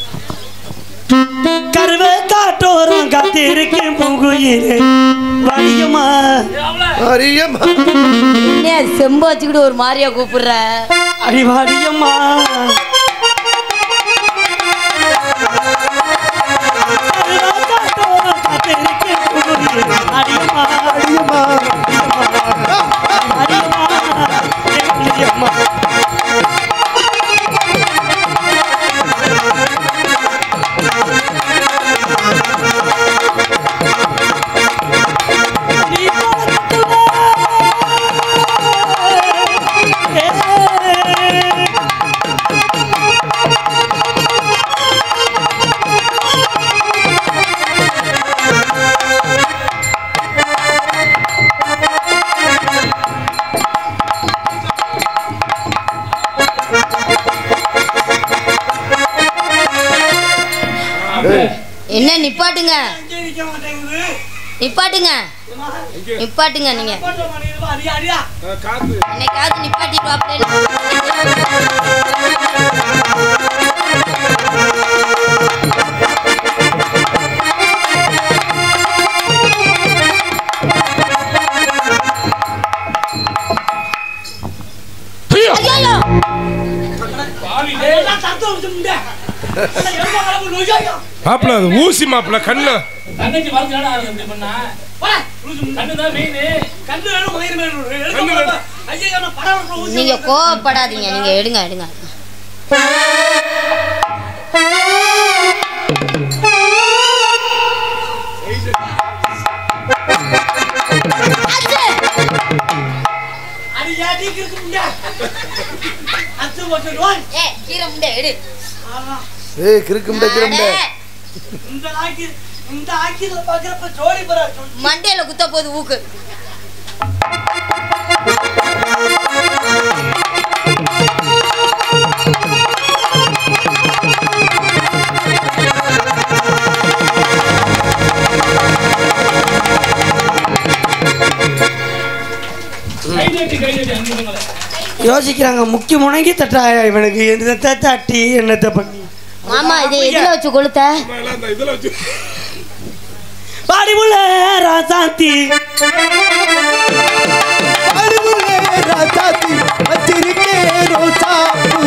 கருவே காட்டோரம் காத்திருக்கேன் பூங்குயிலே வழியுமா அரியம்மா என்ன செம்ப வச்சுக்கிட்டு ஒரு மாதிரியா கூப்பிடுற அடி வழியுமா கருவே காட்டோரம் காத்திருக்கேன் பூங்குயிலே அடியுமா அரியம்மா அடியுமா அடியுமா நீ என்ன நிப்பாட்டுங்க இங்கே நிக்க மாட்டேங்குது நிப்பாட்டுங்க நிப்பாட்டுங்க நீங்க போட்டோ பண்ணிடுவா அடியா அடியா அஹ், காத்து என்னைக்காவது நிப்பாட்டிட்டு வாப்ல ஐயோ! ஐயோ எல்லாம் சத்தம் வச்சு முண்டை எருமை கிளம்பு நொய்யோ மாப்பிள அது ஊசி மாப்பிள கண்ணு தங்கச்சி மறந்துடா இப்படி பண்ணா போடா கண்ணு தான் மெயின் கண்ணு வேணும் மயிர் வேணும் கண்ணு வேணும். ஐயா நான் பரவாயில்ல ஊசி நீங்க கோவப்படாதீங்க நீங்க எடுங்க எடுங்க அச்சே! அடி ஏடி இருக்கு முண்டை அச்சு போட்டுடுவான் ஏய், கீரை முண்டை எடு ஏய் கிறுக்கு முண்டை கிறுக்கு முண்டை அடே, இந்த ஆக்கி இந்த ஆக்கில பாக்குறப்ப ஜோடி பரா மண்டையில குத்த போகுது ஊக்கு கை நீட்டி கை நீட்டி அங்கே இருங்களே. யோசிக்கிறாங்க முக்கிய முனைக்கு தட்டாயா இவனுக்கு என்னத்தை தட்டி என்னத்தை பண்ணி மாமா இதை எதுல வச்சு கொளுத்த அம்மா, எல்லாம் இந்த இதுல வச்சு பாடிமுள்ள ராசாத்தி அருகுலே ராஜாத்தி வச்சிருக்கே ரோசாப்பு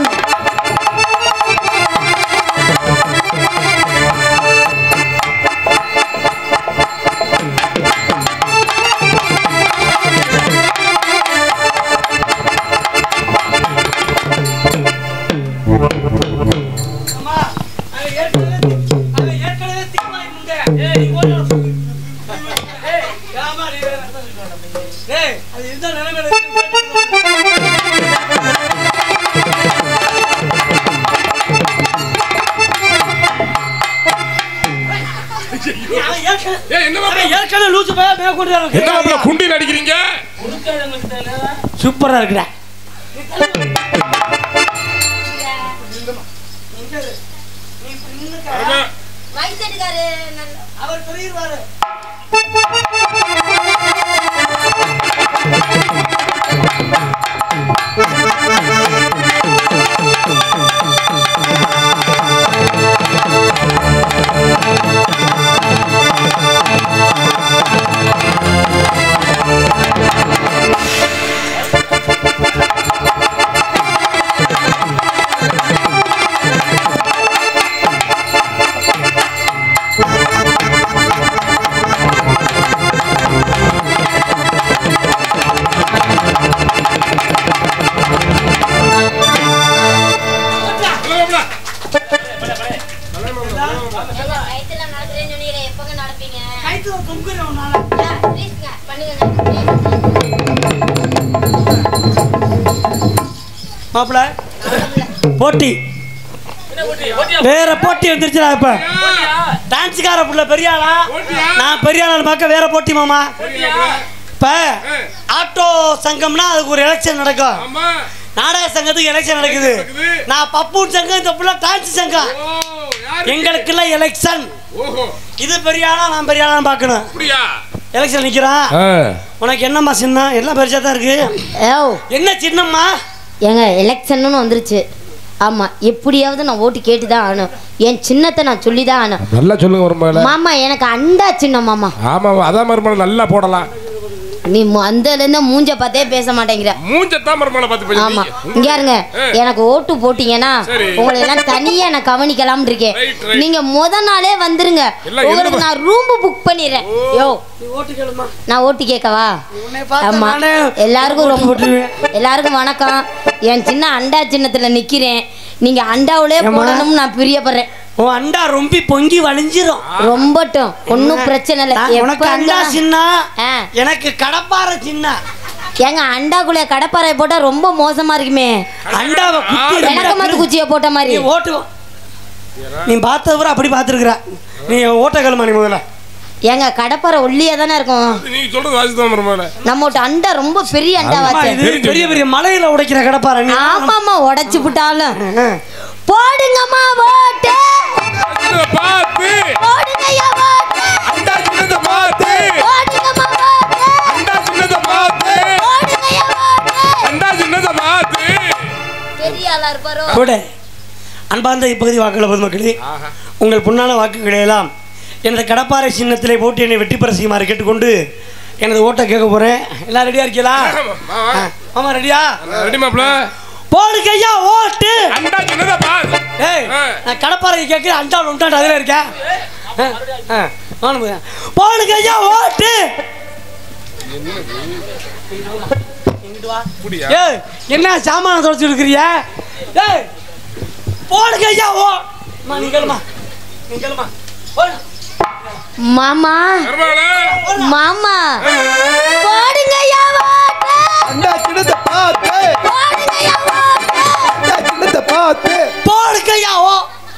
அம்மா அது ஏற்கனவே அது ஏற்கனவே தீர்மானம் முண்டை ஏய் நீ ஓடு ஏய் யாமா நீ வேற ஏய் அது இந்த நிலைமையில ஏய் என்ன மாப்பிள ஏற்கனவே லூசு பையா மேற்கொண்டு என்ன மாப்பிள குண்டியில் அடிக்கிறீங்க கொடுக்காதவங்களுக்கு தேவை. சூப்பரா இருக்குடா அருமை. வயசெடுக்காரு அவர் பெரியவாரு ஹலோ மாப்பிள வயிற்றுல நடக்கிறேன்னு சொன்னீங்களே எப்பங்க நடப்பீங்க கைத்துல தொங்குறேன் உன்னால ஆ, ப்ளீஸ்ங்க பண்ணுங்க மாப்பிள போட்டி என்ன போட்டி? போட்டியா? வேற போட்டி வந்துருச்சுடா இப்ப போட்டியா? டான்ஸுக்கார புள்ள பெரிய ஆளா போட்டியா? நான் பெரிய ஆளான்னு பார்க்க வேற போட்டி மாமா போட்டியா? இப்ப ஆட்டோ சங்கம்னா அதுக்கு ஒரு எலெக்ஷன் நடக்கும் ஆமா நாடக சங்கத்துக்கு எலெக்ஷன் நடக்குது நடக்குது. நான் பப்பூன் சங்கம் இந்த புள்ள டான்ஸ் சங்கம் ஓ யாரு எங்களுக்கெல்லாம் எலெக்ஷன் ஓஹோ இது பெரிய ஆளா நான் பெரிய ஆளான்னு பார்க்கணும் அப்படியா எலெக்ஷன் நிக்கிறான் உனக்கு என்னம்மா சின்னம் எல்லாம் பெருசா தான் இருக்கு ஓ என்ன சின்னம்மா ஏங்க எலெக்ஷன்னு வந்துருச்சு ஆமாம் எப்படியாவது நான் ஓட்டு கேட்டு தான் ஆகணும் என் சின்னத்தை நான் சொல்லி தான் ஆகணும் நல்லா சொல்லுங்க மருமகள மாமா எனக்கு அண்டா சின்னம் மாமா ஆமா அதான் மருமகள நல்லா போடலாம் நீ மு- அந்தலேருந்து மூஞ்ச பார்த்தே பேச மாட்டேங்கிற மூஞ்சத்தான் மருமகள பார்த்து ஆமா பேசுறீங்க இங்க இருங்க எனக்கு ஓட்டு போட்டீங்கன்னா சரி. உங்களை எல்லாம் தனியா நான் கவனிக்கலாம்னு இருக்கேன் Right, right. நீங்க முத நாளே வந்துருங்க எல்லாம் உங்களுக்கு எழுதுமா? நான் ரூம் புக் பண்ணிடுறேன் யோ நீ ஓட்டு கேளுமா நான் ஓட்டு கேட்கவா உன்னை பார்த்தா ஆமா நானே எல்லாருக்கும் ரொம்ப போட்டுருவேன். எல்லாருக்கும் வணக்கம் என் சின்ன அண்டா சின்னத்துல நிக்கிறேன் நீங்க அண்டாவுலே ஏம்மா? போடணும்னு நான் பிரியப்படுறேன் உன் அண்டா ரொம்ப பொங்கி வலிஞ்சிரும் ரொம்பட்டும் ஒன்றும் பிரச்சனை இல்லை நான் உனக்கு எப்ப அண்டா இருந்தாலும்- சின்ன ஆ. எனக்கு கடப்பார சின்ன ஏங்க அண்டாக்குள்ள கடப்பாறை போட்டா ரொம்ப மோசமா இருக்குமே அண்டாவை குத்தி எனக்கு மத்து குச்சியை போட்ட மாதிரி நீ ஓட்டு நீ பார்த்தவரை அப்படி பார்த்துருக்குற நீ ஓட்ட கிளம்பா நீ முதல்ல ஏங்க கடப்பாறை ஒல்லியா தானே இருக்கும் நீங்க சொல்றது வாசிதான் மருமகள நம்மகிட்ட அண்டா ரொம்ப பெரிய அம்மா, அண்டாவாச்சு இது பெரிய பெரிய மலையில உடைக்கிற கடப்பார நீ ஆமாமா உடைச்சு விட்டாலும் போடுங்கம்மா ஓட்டு சின்னதை பார்த்து போடுங்கய்யா ஓட்டு அண்டா சின்னதை பார்த்து போடுங்கம்மா ஓட்டு அண்டா சின்னதை பார்த்து போடுங்கய்யா ஓட்டு அண்டா சின்னதை பார்த்து பெரிய ஆளா இருப்பாரோ கூட அன்பார்ந்த இப்பகுதி வாக்குள்ள பொதுமக்களே உங்கள் பொன்னான வாக்குகளை எல்லாம் எனது கடப்பாறை சின்னத்திலே போட்டு என்னை வெற்றி பெற செய்யுமாறு கேட்டுக்கொண்டு எனது ஓட்டை கேட்க போகிறேன் எல்லாம் ரெடியா இருக்கீங்களா ஆ, ஆமா ரெடியா ரெடி மாப்ள போடுங்க ஐயா ஓட்டு அண்டா சின்னதை பார்த்து ஏய் ஆ. நான் கடப்பாறை கேட்குறேன் அஞ்சாள் உண்டாண்டு அதில் இருக்கேன் ஆ, ஆ, வாங்க போய். போடுங்க ஐயா ஓட்டு புடியா ஏய் என்ன சாமான தொடச்சு இருக்கிறிய ஏய் போடுங்க ஐயா ஓ அம்மா, நீ கேளுமா நீ கேளுமா போடு. மாமா பெருமாளே மாமா போடுங்கய்யா ஓட்டு அண்டா சின்னத்தை பார்த்து போடுங்கய்யா ஓட்டு அண்டா சின்னத்தை பார்த்து போடுங்க ஐயா ஓ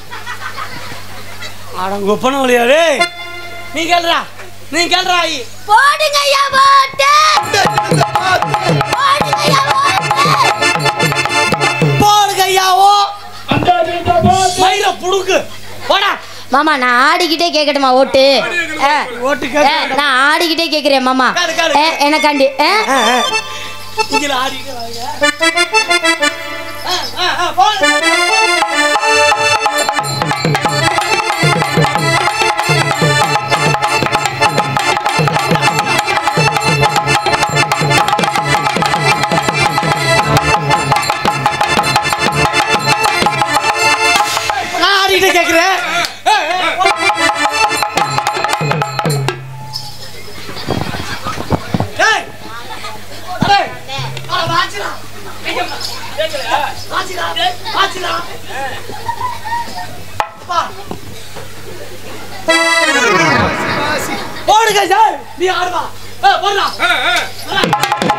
அடங்க ஒப்பன வழியாரு நீ கேளுடா நீ கேளுடா ஐ போடுங்கய்யா ஓட்டு அண்டா சின்னத்தை பார்த்து போடுங்கய்யா ஓட்டு போடுங்க ஐயா ஓ அந்த இந்த பாஸ் மயிர புடுக்கு போடா மாமா நான் ஆடிக்கிட்டே கேட்கட்டுமா ஓட்டு ஆ. ஓட்டு ஏ, கேட்க நான் ஆடிக்கிட்டே கேட்குறேன் மாமா கேளு, கேளு. ஏ, எனக்காண்டி ஏ? இங்கே ஆடிட்டு வாங்க ஆ, ஆ, ஆ, போடு. நான் ஆடிட்டு கேட்குறேன் ஏய் அரே அட வாச்சிடா எங்க வாச்சிடா வாச்சிடா பா போடுங்க சார் நீ ஆடுவா ஏ போடுடா ஆ, ஆ.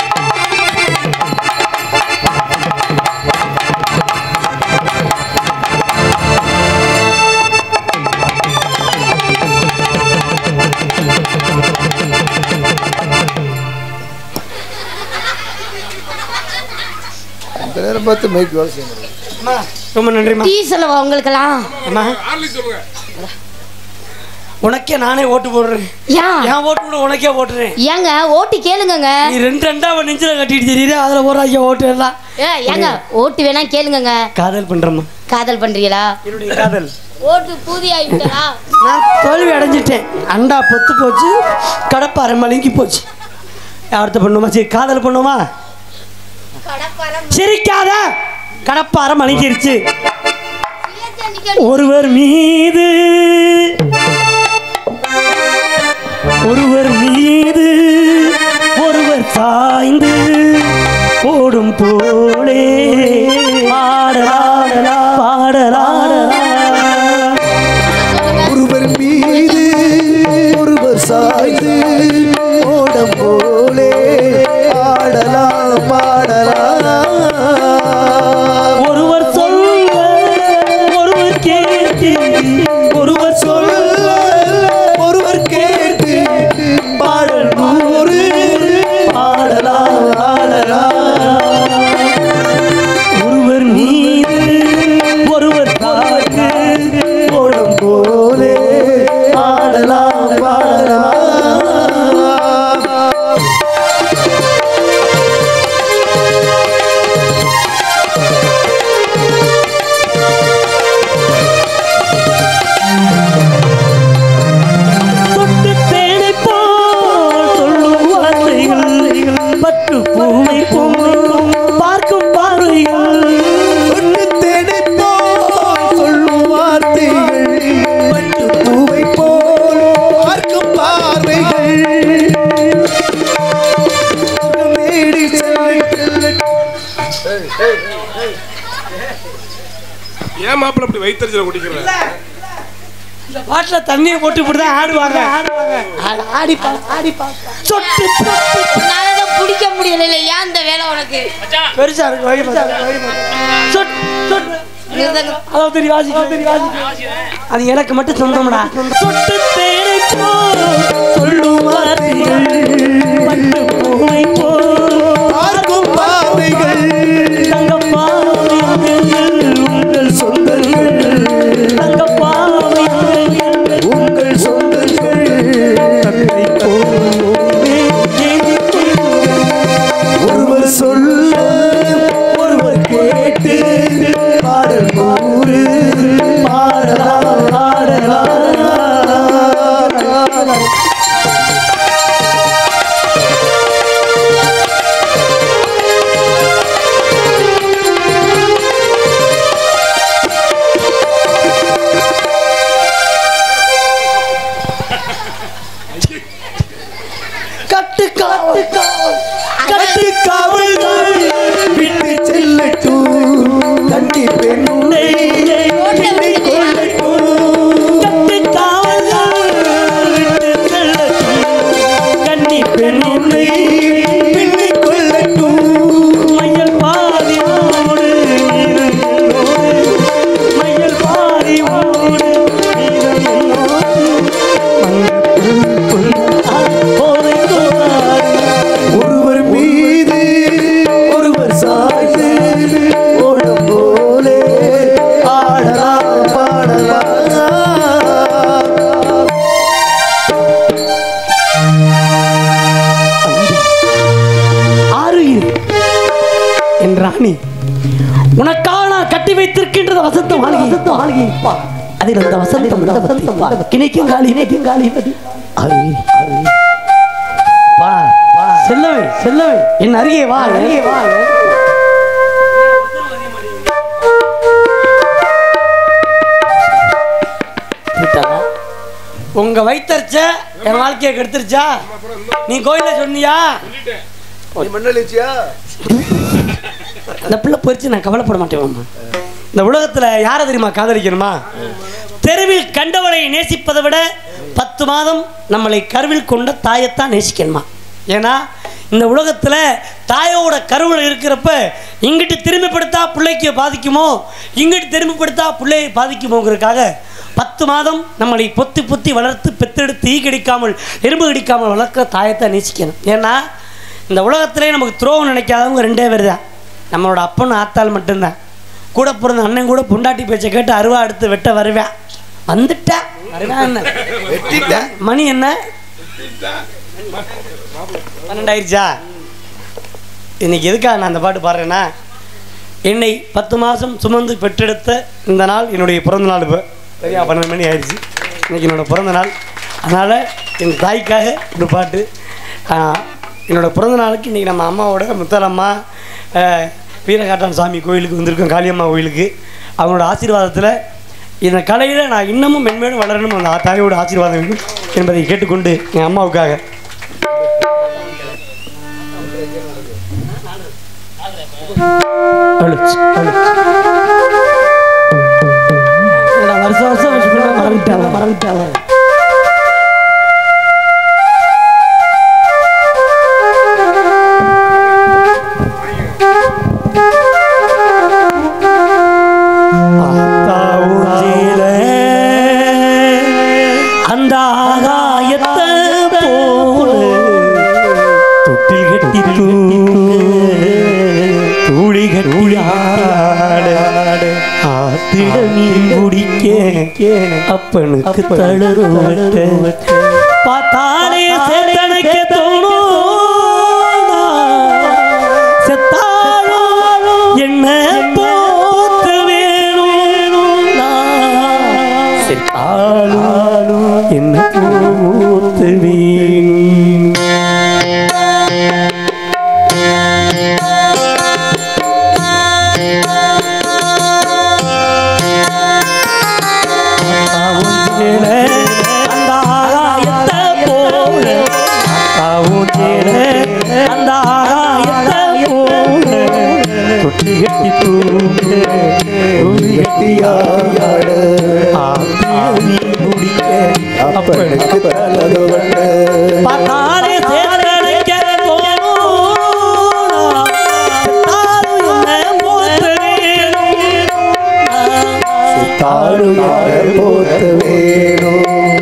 இந்த நேரம் பார்த்து மைக் வேலை செய்யணும் அம்மா ரொம்ப நன்றிம்மா டீ செலவா உங்களுக்கெல்லாம் அம்மா ஆர்லி சொல்லுங்க உனக்கே நானே ஓட்டு போடுறேன் ஏன் என் ஓட்டு கூட உனக்கே போட்டுறேன் ஏங்க ஓட்டு கேளுங்கங்க நீ ரெண்டு ரெண்டா அவன் நெஞ்சில கட்டிட்டு தெரியுது அதுல போடுற ஐயா ஓட்டு எல்லாம் ஏ, ஏங்க ஓட்டு வேணா கேளுங்கங்க காதல் பண்றேம்மா காதல் பண்றீங்களா என்னுடைய காதல் ஓட்டு பூதி ஆகிட்டதா நான் தோல்வி அடைஞ்சிட்டேன் அண்டா பொத்து போச்சு கடப்பாறை மழுங்கி போச்சு அடுத்த பண்ணுமா சரி காதல் பண்ணுமா சிரிக்காத கடப்பாறை மழுங்கிருச்சு ஒருவர் மீது ஒருவர் மீது ஒருவர் சாய்ந்து ஓடும் போலே பாடலாடலா பாடலாடலா ஒருவர் மீது ஒருவர் சாய்ந்து ஓடம் போலே ஆடலாம் பாடலாம் ஒருவர் சொல்ல ஒருவர் கேட்டு ஒருவர் சொல்ல ஒருவர் கேட்டு பாடல் நூறு பாடலாம் ஆடலாம் ஒருவர் மீது ஒருவர் தாக்கு ஓடம் போலே ஆடலாம் பாடலாம் தொட்டு தேனை போல் சொல்லும் வார்த்தைகள் பட்டு பூமை போல் பார்க்கும் பார்வைகள் ஒன்று தேனை போல் சொல்லும் வார்த்தைகள் பட்டு பூவை போல் பார்க்கும் பார்வைகள் மேடி செல்ல ஏன் மாப்பிள்ள இப்படி வைத்தறிச்சல குடிக்கிற இந்த பாட்டில் தண்ணியை போட்டு இப்படி தான் ஆடுவாங்க ஆடு, ஆடி பா ஆடி பா சொட்டு சொட்டு உன்னால பிடிக்க முடியல ஏன் இந்த வேலை உனக்கு மச்சான் பெருசா இருக்கு வழி பார்த்தா, வழி பார்த்தா. சொட் சொட் நிறுத்துங்க. அதான் தெரியும் வாசி அதான் தெரியும் வாசி வாசிக்கிறேன் அது எனக்கு மட்டும் சொந்தம்டா சொட்டு தேனை போல் சொல்லும் வார்த்தைகள் பட்டு பூவை போல் பார்க்கும் பார்வைகள் தங்கப்பாவை உங்கள் உங்கள் காவல் கட்டுக்காவல் விட்டு செல்லட்டும் கண்டி பெண்ணை பின்னிக் கொள்ளட்டும் கட்டு காவல் விட்டு செல்லட்டும் கன்னி பெண்ணை பின்னிக் கொள்ளட்டும் மையல் பாதி ஓடு மையல் பாதி ஓடு போதை தோறாது ஒருவர் மீது ஒருவர் சாய்ந்து ஓடும் போலே ஆடலாம் பாடலாம் ஆறு என் ராணி உனக்காக நான் கட்டி வைத்திருக்கின்றது வசந்த மாளிகை வசந்த மாளிகை அதில் அந்த வசந்தம் வசந்தம் கிணைக்கும் காலி இணைக்கும் காலி வா செல்லவை செல்லவை என் அருகே வா அருகே வா விட்டாளா? உங்க வைத்தறிச்ச என் வாழ்க்கையை கெடுத்துருச்சா நீ கோயில சொன்னியா நீ மண்ணளிச்சியா அந்த பிள்ளை போயிடுச்சு நான் கவலைப்பட மாட்டேன் மாமா இந்த உலகத்துல யாரை தெரியுமா காதலிக்கணுமா தெருவில் கண்டவனை நேசிப்பதை விட பத்து மாதம் நம்மளை கருவில் கொண்ட தாயைத்தான் நேசிக்கணுமா ஏன்னா இந்த உலகத்துல தாயோட கருவில் இருக்கிறப்ப இங்கிட்டு திரும்பிப்படுத்தா பிள்ளைக்கு பாதிக்குமோ இங்கிட்டு திரும்பிப்படுத்தா பிள்ளையை பாதிக்குமோங்கிறதுக்காக பத்து மாதம் நம்மளை பொத்தி பொத்தி வளர்த்து பெத்தெடுத்து ஈ கடிக்காமல் எறும்பு கடிக்காமல் வளர்க்குற தாயத்தை நேசிக்கணும் ஏன்னா இந்த உலகத்திலே நமக்கு துரோகம் நினைக்காதவங்க ரெண்டே பேர் தான் நம்மளோட அப்பனும் ஆத்தாள் மட்டும்தான் கூட பிறந்த அண்ணன் கூட பொண்டாட்டி பேச்சை கேட்டு அருவா எடுத்து வெட்ட வருவேன் வந்துட்டேன் வருவேன் என்ன வெட்டிட்டேன் மணி என்ன பன்னெண்டாயிருச்சா இன்னைக்கு எதுக்காக நான் அந்த பாட்டு பாடுறேன்னா என்னை பத்து மாதம் சுமந்து பெற்றெடுத்த இந்த நாள் என்னுடைய பிறந்த நாள் இப்போ சரியா பன்னெண்டு மணி ஆயிடுச்சு இன்னைக்கு என்னோட பிறந்த நாள் அதனால் என் தாய்க்காக ஒரு பாட்டு ஆஹ், என்னோட பிறந்த நாளுக்கு இன்றைக்கி நம்ம அம்மாவோட முத்தலம்மா ஆஹ், வீரகாட்டான் சாமி கோயிலுக்கு வந்திருக்கோம் காளியம்மா கோயிலுக்கு அவங்களோட ஆசீர்வாதத்தில் இந்த கலையில் நான் இன்னமும் மென்மேலும் வளரணும் அந்த தாயோட ஆசீர்வாதம் வேண்டும் என்பதை கேட்டுக்கொண்டு என் அம்மாவுக்காக அழுச்சு, அழுச்சு. என்னடா, வருஷம் வருஷம் wish பண்ணா மறந்துட்டாங்க மறந்துட்டாங்க ஆத்தாவுச்சில அந்த ஆகாயத்தை போல தொட்டில் கட்டி தூளி கட்டி ஆட ஆத்திட நீர் குடிக்க அப்பனுக்கு தளரு பார்த்தாலே சேத்தனைக்க தோணும் செத்தாலும் என்ன போத்து வேணும் நான் செத்தாலும் என்ன போத்து வேணும் ஆவுஞ்சேல அந்த ஆகாயத்தை போல ஆவுஞ்சேல அந்த ஆகாயத்தை போல தொட்டி கட்டி தூங்க துணி கட்டியாட ஆத்தி குடிக்க அப்பனுக்கு தலது வண்ண பார்த்தாலே சேரணைக்க தோணும் செத்தாலும் என்ன போத்து வேணும் சித்தாரு யார் போத்த வேணும்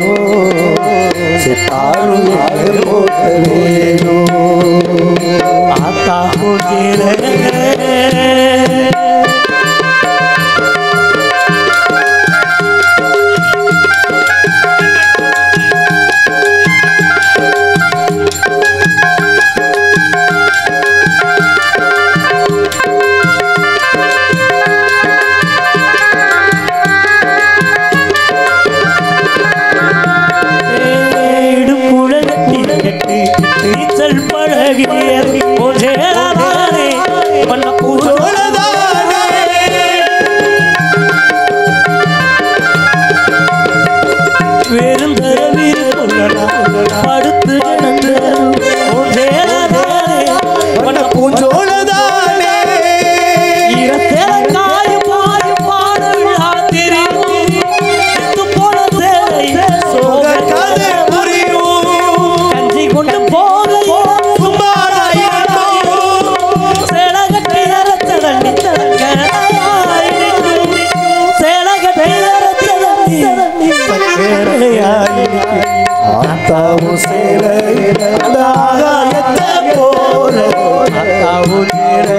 சித்தாரு யார் போத்த வேணும் ஆத்தா பூஜையில இடுப்புழகத்தில் கட்டி நீச்சல் பழகிய ஓசேரானே பண்ண வெறுந்தரவில் கொள்ளலாம் படுத்து கிடந்த ஆத்தாவும் சேர அந்த ஆகாயத்தை போல ஆத்தாவும் சேர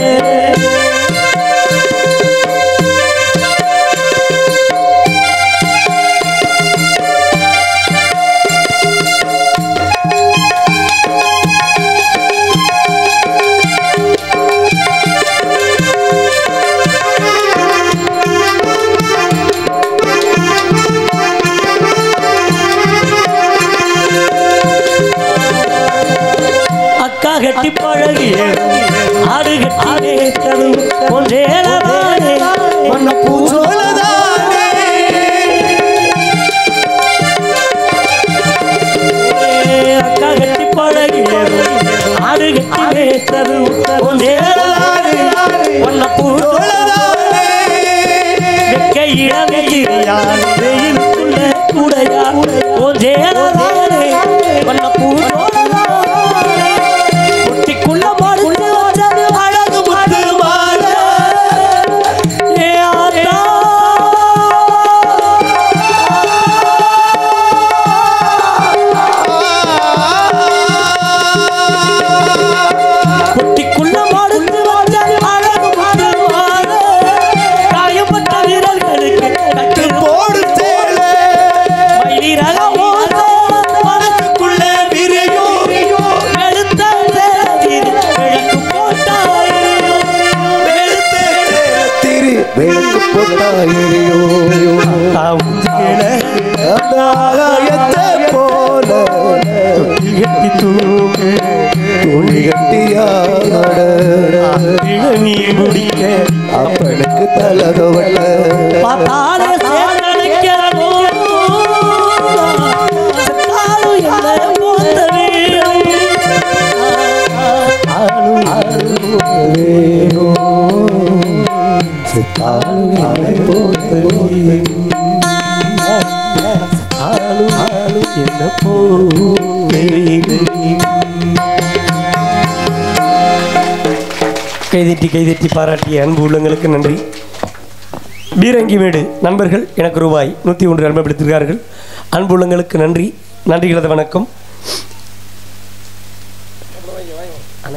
அக்கா கட்டி பழகிய ஆடு கட்டி நேற்றதும் ஒன்றேனதானே மன்ன பூச்சோலதானே அக்கா கட்டி பழகிய ஆடு கட்டி நேற்றதும் ஒன்றேனதானே ஒன்ன பூச்சோளதானே வெக்கையிட வெயிலான் வெயிலுக்குள்ள கூடையா ஒன்றேனதானே ஒன்ன பூச்சோளதானே குட்டிக்குள்ள மடுத்து வச்சது அழகு முத்து மாலை ஏ ஆத்தா குட்டிக்குள்ள மடுத்து வச்சது அழகு முத்து மாலை காயப்பட்ட வீரர்களுக்கு கட்டு போடு சேலை மயிரக ஓசை மனசுக்குள்ள விரியும் வெளுத்த சேலத்தில் விளக்கு போட்டாய் வெளுத்த திரி விளக்கு போட்டாயோ தாவுஞ்சிகள அந்த ஆகாயத்தை போல எட்டி தூக்கு துணி கட்டியாட இளநீ முடிக்க அப்பனுக்கு தலதவட்ட பார்த்தாலே சேரணிக்கோ செத்தாலும் என்ன போத்த என்ன போ கைதட்டி கைதட்டி பாராட்டிய அன்பு உள்ளங்களுக்கு நன்றி பீரங்கி மேடு நண்பர்கள் எனக்கு ரூபாய் நூற்றி ஒன்று அன்பப்படுத்திருக்கார்கள் அன்பு உள்ளங்களுக்கு நன்றி நன்றிகளது வணக்கம் அண்ணே.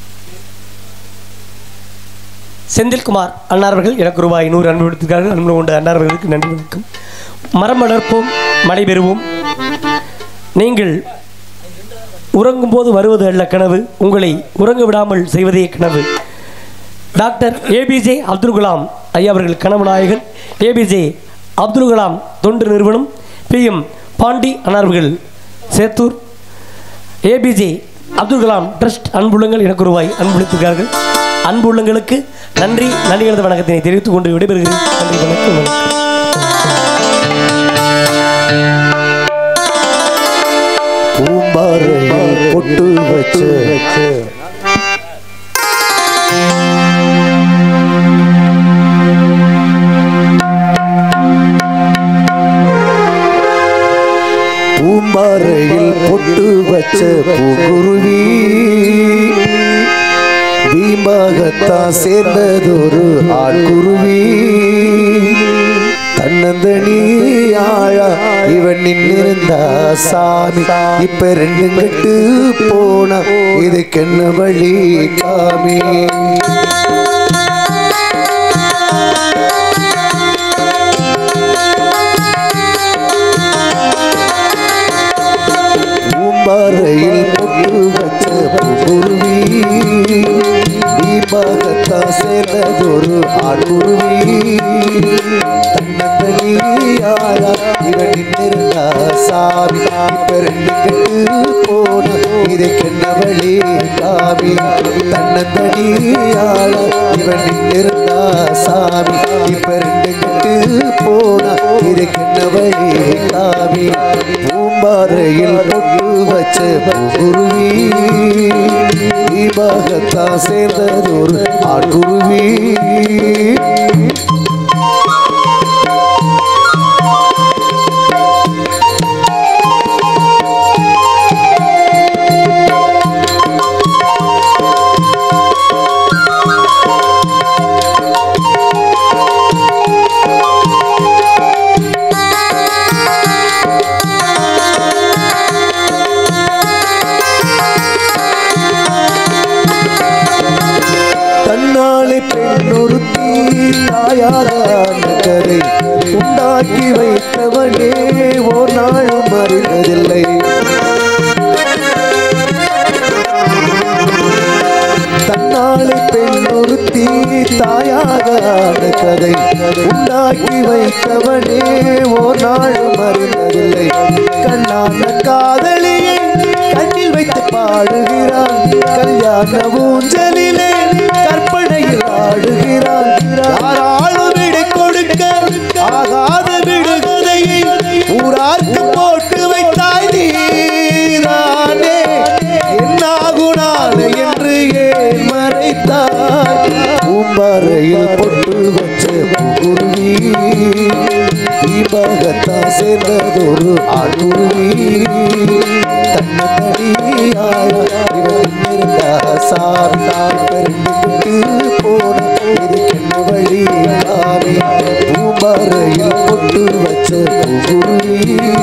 செந்தில்குமார் அன்னார்கள் எனக்கு ரூபாய் நூறு அன்பப்படுத்திருக்கார்கள் அன்பு கொண்ட அன்னார்களுக்கு நன்றி வணக்கம் மரம் வளர்ப்போம் மழை பெறுவோம் நீங்கள் உறங்கும் போது வருவது அல்ல கனவு உங்களை உறங்க விடாமல் செய்வதே கனவு டாக்டர் ஏபிஜே அப்துல் கலாம் ஐயா அவர்கள் கனவு நாயகன் ஏபிஜே அப்துல் கலாம் தொண்டு நிறுவனம் பிஎம் பாண்டி அன்னார்கள் சேத்தூர் ஏபிஜே அப்துல் கலாம் ட்ரஸ்ட் அன்புள்ளங்கள் எனக்கு ரூபாய் அன்பளித்திருக்கார்கள் அன்புள்ளங்களுக்கு நன்றி நன்றிகளது வணக்கத்தினை தெரிவித்துக் கொண்டு விடைபெறுகிறேன் நன்றி வணக்கம் வணக்கம் பூம்பாறையில் பொட்டு வச்சு பூம்பாறையில் பொட்டு வச்ச பூங்குருவி வீம்பாகத்தான் சேர்ந்ததொரு ஆட்குருவி தன்னந்தனி ஆழா இவன் நின்னிருந்தா சாமி இப்ப ரெண்டு கட்டு போனா இதுக்கென்ன வழி காமி பூம்பாறையில் பொட்டு வச்ச குருவி தீபாகத்தா சேர்ந்ததொரு ஆட்குருவி தன்னந்தனியாளா இவன் நின்னிருந்தா சாமி இப்ப ரெண்டு கட்டு போன இதுக்கென்ன வழி காமி தன்னந்தனியாளா இவன் நின்னிருந்தா சாமி இப்ப ரெண்டு கட்டு போன இதுக்கென்ன வழி காமி பூம்பாறையில் பொட்டு வச்ச குருவி தீபாகத்தா சேர்ந்ததொரு ஆட்குருவி உண்டாக்கி வைத்தவனே ஓர் நாளும் அறிந்ததில்லை தன்னாலை பெண் ஒருத்தி தாயாக ஆன கதை உண்டாக்கி வைத்தவனே ஓர் நாளும் அறிந்ததில்லை கண்ணான காதலியை கண்ணில் வைத்து பாடுகிறான் கல்யாண ஊஞ்சலிலே கற்பனையில் ஆடுகிறான் யாராலும் விடை கொடுக்க ஆகாத விடுகதையை ஊரார்க்கு போட்டு வைத்தாய் நீதானே என்னாகுனால என்று ஏன் மறைத்தாய் பூம்பாறையில் பொட்டு வச்ச குருவி தீபகத்தா சேர்ந்ததொரு ஆட்டுருவி தன்னடியாள இவன் இருந்தா சாமி பெருந்துட்டு போன இதுக்கென்ன வழி சாமி பூம்பாறையில் பொட்டு வச்ச குருவி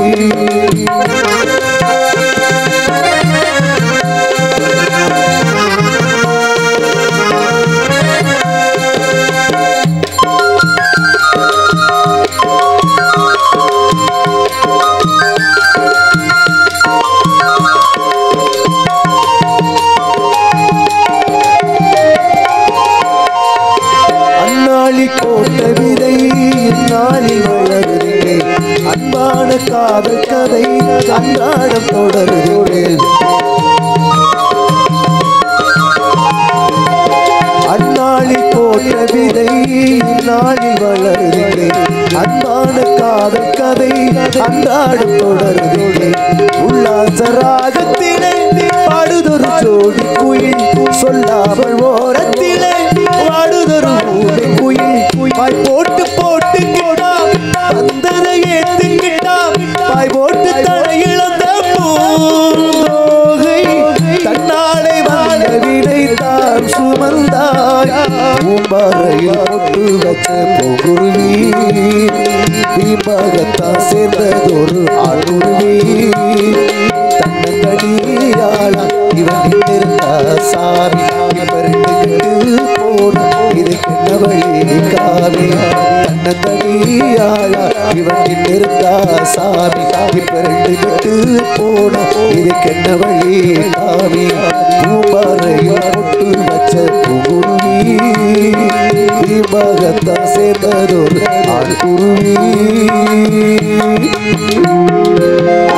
அந்நாளில் போட்ட விதை இந்நாளில் வளருதில்லை அன்பான காதல் கதை அன்றாடம் தொடருதில்லை அந்நாளில் போட்ட விதை இந்நாளில் வளருதில்லை அன்பான காதல் கதை அன்றாடம் தொடருதில்லை உல்லாச ராகத்திலே பாடுதொரு ஜோடி குயில் சொல்லாமல் ஓரத்திலே வாடுதொரு ஊமை குயில் பாய் போட்டு போட்டு கிட்டாம் வந்ததை ஏத்துக்கிட்டாம் பாய் போட்டு தலையிழந்த பூந்தோகை தன்னாலே வந்த வினை தான் சுமந்தாய் பூம்பாறையில் பொட்டு வச்ச பொகுருவி தீபகத்தான் சேர்ந்ததொரு ஆளுருவி தன்னங்கடியாளா இவன் இருந்தா சாமி பரண்டு போன இதுக்கென்ன வழி காமி தன்னங்கடியாளா இவன் இருந்தா சாமி பரண்டு விட்டு போன இதுக்கென்ன வழி காமி பூமரையில் பொட்டு வச்ச பூருவி தீபகத்தா சேர்ந்ததொரு ஆள் குருவி